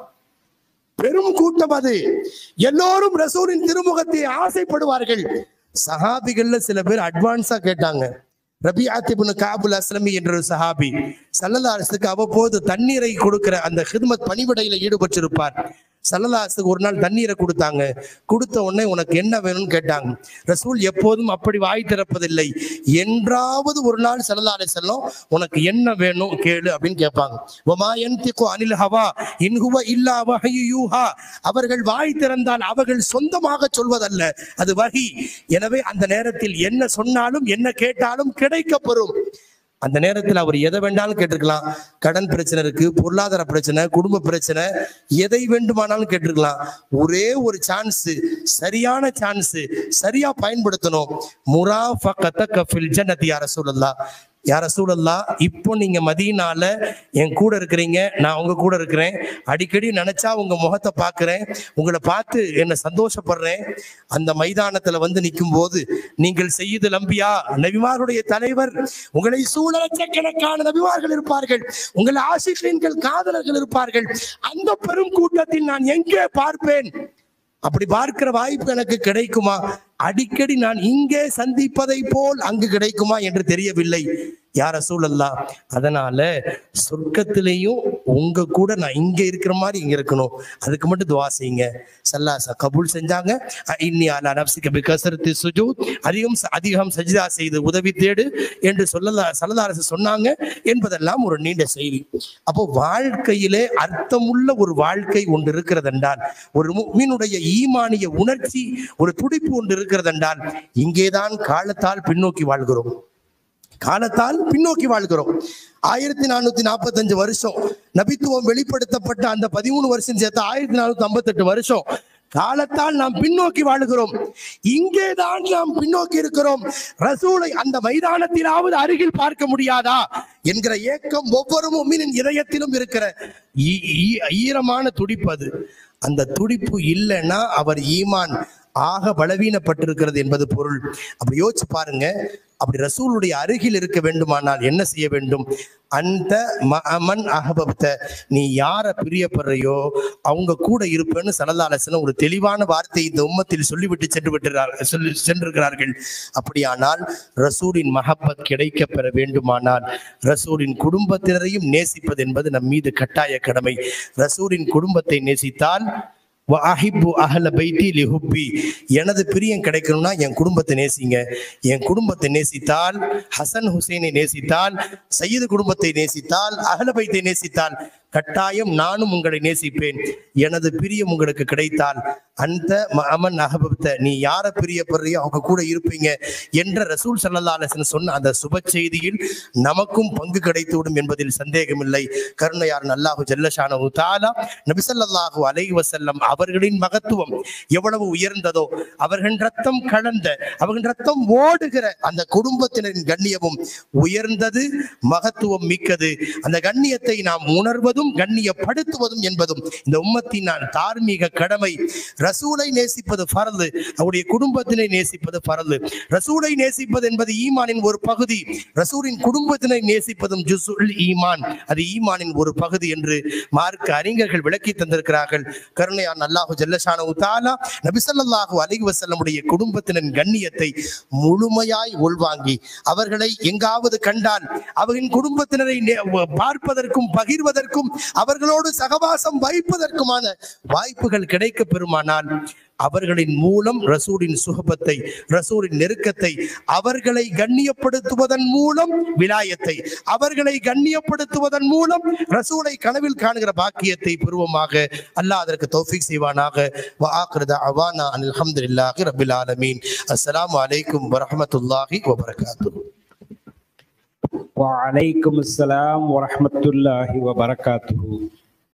பெரும் கூட்டம் அது எல்லோரும் ரசூலின் திருமுகத்தை ஆசைப்படுவார்கள் சஹாபிகள்ல சில பேர் அட்வான்ஸா கேட்டாங்க ரபி ஆத்திபுன் காபுல் அஸ்லமி என்ற ஒரு சஹாபி சல்லல்லா அரசுக்கு அவ்வப்போது தண்ணீரை கொடுக்கிற அந்த ஹிதமத் பணிவிடையில ஈடுபட்டிருப்பார் சல்லல்லாசுக்கு ஒரு நாள் தண்ணீரை கொடுத்தாங்க கொடுத்த உடனே உனக்கு என்ன வேணும்னு கேட்டாங்க ரசூல் எப்போதும் அப்படி வாய் திறப்பதில்லை என்றாவது ஒரு நாள் சல்லல்லா அலை செல்லம் உனக்கு என்ன வேணும் கேளு அப்படின்னு கேட்பாங்க ஒமா என்திகு அனில் ஹவா இன்ஹுவ இல்லா வஹயு யூஹா அவர்கள் வாய் திறந்தால் அவர்கள் சொந்தமாக சொல்வதல்ல அது வகி எனவே அந்த நேரத்தில் என்ன சொன்னாலும் என்ன கேட்டாலும் கிடைக்கப்பெறும் அந்த நேரத்தில் அவர் எதை வேண்டாலும் கேட்டிருக்கலாம் கடன் பிரச்சனை இருக்கு பொருளாதார பிரச்சனை குடும்ப பிரச்சனை எதை வேண்டுமானாலும் கேட்டிருக்கலாம் ஒரே ஒரு சான்ஸ் சரியான சான்ஸ் சரியா பயன்படுத்தணும் முரா ஃபக்கத்த கஃபில் ஜன்னதி யார சொல்லலாம் யார சூழல்லா இப்போ நீங்க மதியனால என் கூட இருக்கிறீங்க நான் உங்க கூட இருக்கிறேன் அடிக்கடி நினைச்சா உங்க முகத்தை பார்க்கிறேன் உங்களை பார்த்து என்ன சந்தோஷப்படுறேன் அந்த மைதானத்துல வந்து நிற்கும் போது நீங்கள் செய்யுது லம்பியா நபிமாருடைய தலைவர் உங்களை சூழ லட்சக்கணக்கான நபிமார்கள் இருப்பார்கள் உங்கள் ஆசிரியர்கள் காதலர்கள் இருப்பார்கள் அந்த பெரும் கூட்டத்தில் நான் எங்கே பார்ப்பேன் அப்படி பார்க்கிற வாய்ப்பு எனக்கு கிடைக்குமா அடிக்கடி நான் இங்கே சந்திப்பதை போல் அங்கு கிடைக்குமா என்று தெரியவில்லை யார சூழல்லா அதனால சொர்க்கத்திலையும் உங்க கூட நான் இங்க இருக்கிற மாதிரி இங்க இருக்கணும் அதுக்கு மட்டும் துவா செய்யுங்க சல்லாசா கபூல் செஞ்சாங்க இன்னி அலா நப்சிக்க பிகசரத்து சுஜூத் அதிகம் அதிகம் சஜிதா செய்து உதவி தேடு என்று சொல்லலா சல்லதாரசு சொன்னாங்க என்பதெல்லாம் ஒரு நீண்ட செய்தி அப்போ வாழ்க்கையிலே அர்த்தமுள்ள ஒரு வாழ்க்கை ஒன்று இருக்கிறது என்றால் ஒரு மீனுடைய ஈமானிய உணர்ச்சி ஒரு துடிப்பு ஒன்று இருக்கிறது என்றால் இங்கேதான் காலத்தால் பின்னோக்கி வாழ்கிறோம் காலத்தால் பின்னோக்கி வாழ்கிறோம் ஆயிரத்தி நானூத்தி நாற்பத்தஞ்சு வருஷம் நபித்துவம் வெளிப்படுத்தப்பட்ட அந்த பதிமூணு வருஷம் சேர்த்து ஆயிரத்தி நானூத்தி ஐம்பத்தெட்டு வருஷம் காலத்தால் நாம் பின்னோக்கி வாழுகிறோம் இங்கேதான் நாம் பின்னோக்கி இருக்கிறோம் ரசூலை அந்த மைதானத்திலாவது அருகில் பார்க்க முடியாதா என்கிற ஏக்கம் ஒவ்வொரு மும்மினின் இதயத்திலும் இருக்கிற ஈ- ஈ- ஈரமான துடிப்பு அது அந்த துடிப்பு இல்லைன்னா அவர் ஈமான் ஆக பலவீனப்பட்டிருக்கிறது என்பது பொருள் அப்படி யோசிச்சு பாருங்க அப்படி ரசூலுடைய அருகில் இருக்க வேண்டுமானால் என்ன செய்ய வேண்டும் அந்த மன் அகபப்த நீ யார பிரியப்படுறையோ அவங்க கூட இருப்பேன்னு சலதாலசன ஒரு தெளிவான வார்த்தை இந்த உம்மத்தில் சொல்லிவிட்டு சென்று விட்டுறார் சொல்லி சென்றிருக்கிறார்கள் அப்படியானால் ரசூலின் மஹப்பத் கிடைக்க பெற வேண்டுமானால் ரசூலின் குடும்பத்தினரையும் நேசிப்பது என்பது நம் மீது கட்டாய கடமை ரசூலின் குடும்பத்தை நேசித்தால் அஹிப்பு அஹல பைத்தி லிஹுப்பி எனது பிரியம் கிடைக்கணும்னா என் குடும்பத்தை நேசிங்க என் குடும்பத்தை நேசித்தால் ஹசன் ஹுசைனை நேசித்தால் சையது குடும்பத்தை நேசித்தால் அஹல பைத்தை நேசித்தால் கட்டாயம் நானும் உங்களை நேசிப்பேன் எனது பிரியம் உங்களுக்கு கிடைத்தால் அந்த அமன் அகபத்த நீ யார பிரியப்படுறியோ அவங்க கூட இருப்பீங்க என்ற ரசூல் சல்லா அலிஸ்லாம் சொன்ன அந்த சுப செய்தியில் நமக்கும் பங்கு கிடைத்துவிடும் என்பதில் சந்தேகமில்லை கருணையார் அல்லாஹு ஜல்லஷானு தாலா நபிசல்லாஹு அலைஹி வஸல்லம் அவர்களின் மகத்துவம் எவ்வளவு உயர்ந்ததோ அவர்களின் ரத்தம் கலந்த அவர்களின் ரத்தம் ஓடுகிற அந்த குடும்பத்தினரின் கண்ணியமும் உயர்ந்தது மகத்துவம் மிக்கது அந்த கண்ணியத்தை நாம் உணர்வதும் கண்ணியப்படுத்துவதும் என்பதும் இந்த உம்மத்தின் நான் தார்மீக கடமை ரசூலை நேசிப்பது பரது அவருடைய குடும்பத்தினை நேசிப்பது பரது ரசூலை நேசிப்பது என்பது ஈமானின் ஒரு பகுதி ரசூலின் குடும்பத்தினை நேசிப்பதும் ஜுசுல் ஈமான் அது ஈமானின் ஒரு பகுதி என்று மார்க்க அறிஞர்கள் விளக்கி தந்திருக்கிறார்கள் கருணையான் அல்லாஹு ஜல்லஷானு தாலா நபிசல்லாஹு அலைஹி வஸல்லமுடைய குடும்பத்தினரின் கண்ணியத்தை முழுமையாய் உள்வாங்கி அவர்களை எங்காவது கண்டால் அவர்களின் குடும்பத்தினரை நே- பார்ப்பதற்கும் பகிர்வதற்கும் அவர்களோடு சகவாசம் வைப்பதற்குமான வாய்ப்புகள் கிடைக்க பெறுமானால் அவர்களின் மூலம் ரசூலின் சுகபத்தை ரசூலின் நெருக்கத்தை அவர்களை கண்ணியப்படுத்துவதன் மூலம் விலாயத்தை அவர்களை கண்ணியப்படுத்துவதன் மூலம் ரசூலை கனவில் காணுகிற பாக்கியத்தை பெறுவோமாக அல்லாஹ் அதற்கு தௌஃபீக் செய்வானாக வஆகிரு தஅவானா அனில் ஹம்துலில்லாஹி ரப்பில் ஆலமீன் அஸ்ஸலாமு அலைக்கும் வரஹ்மத்துல்லாஹி வபரகாத்துஹு وعليكم السلام ورحمة الله وبركاته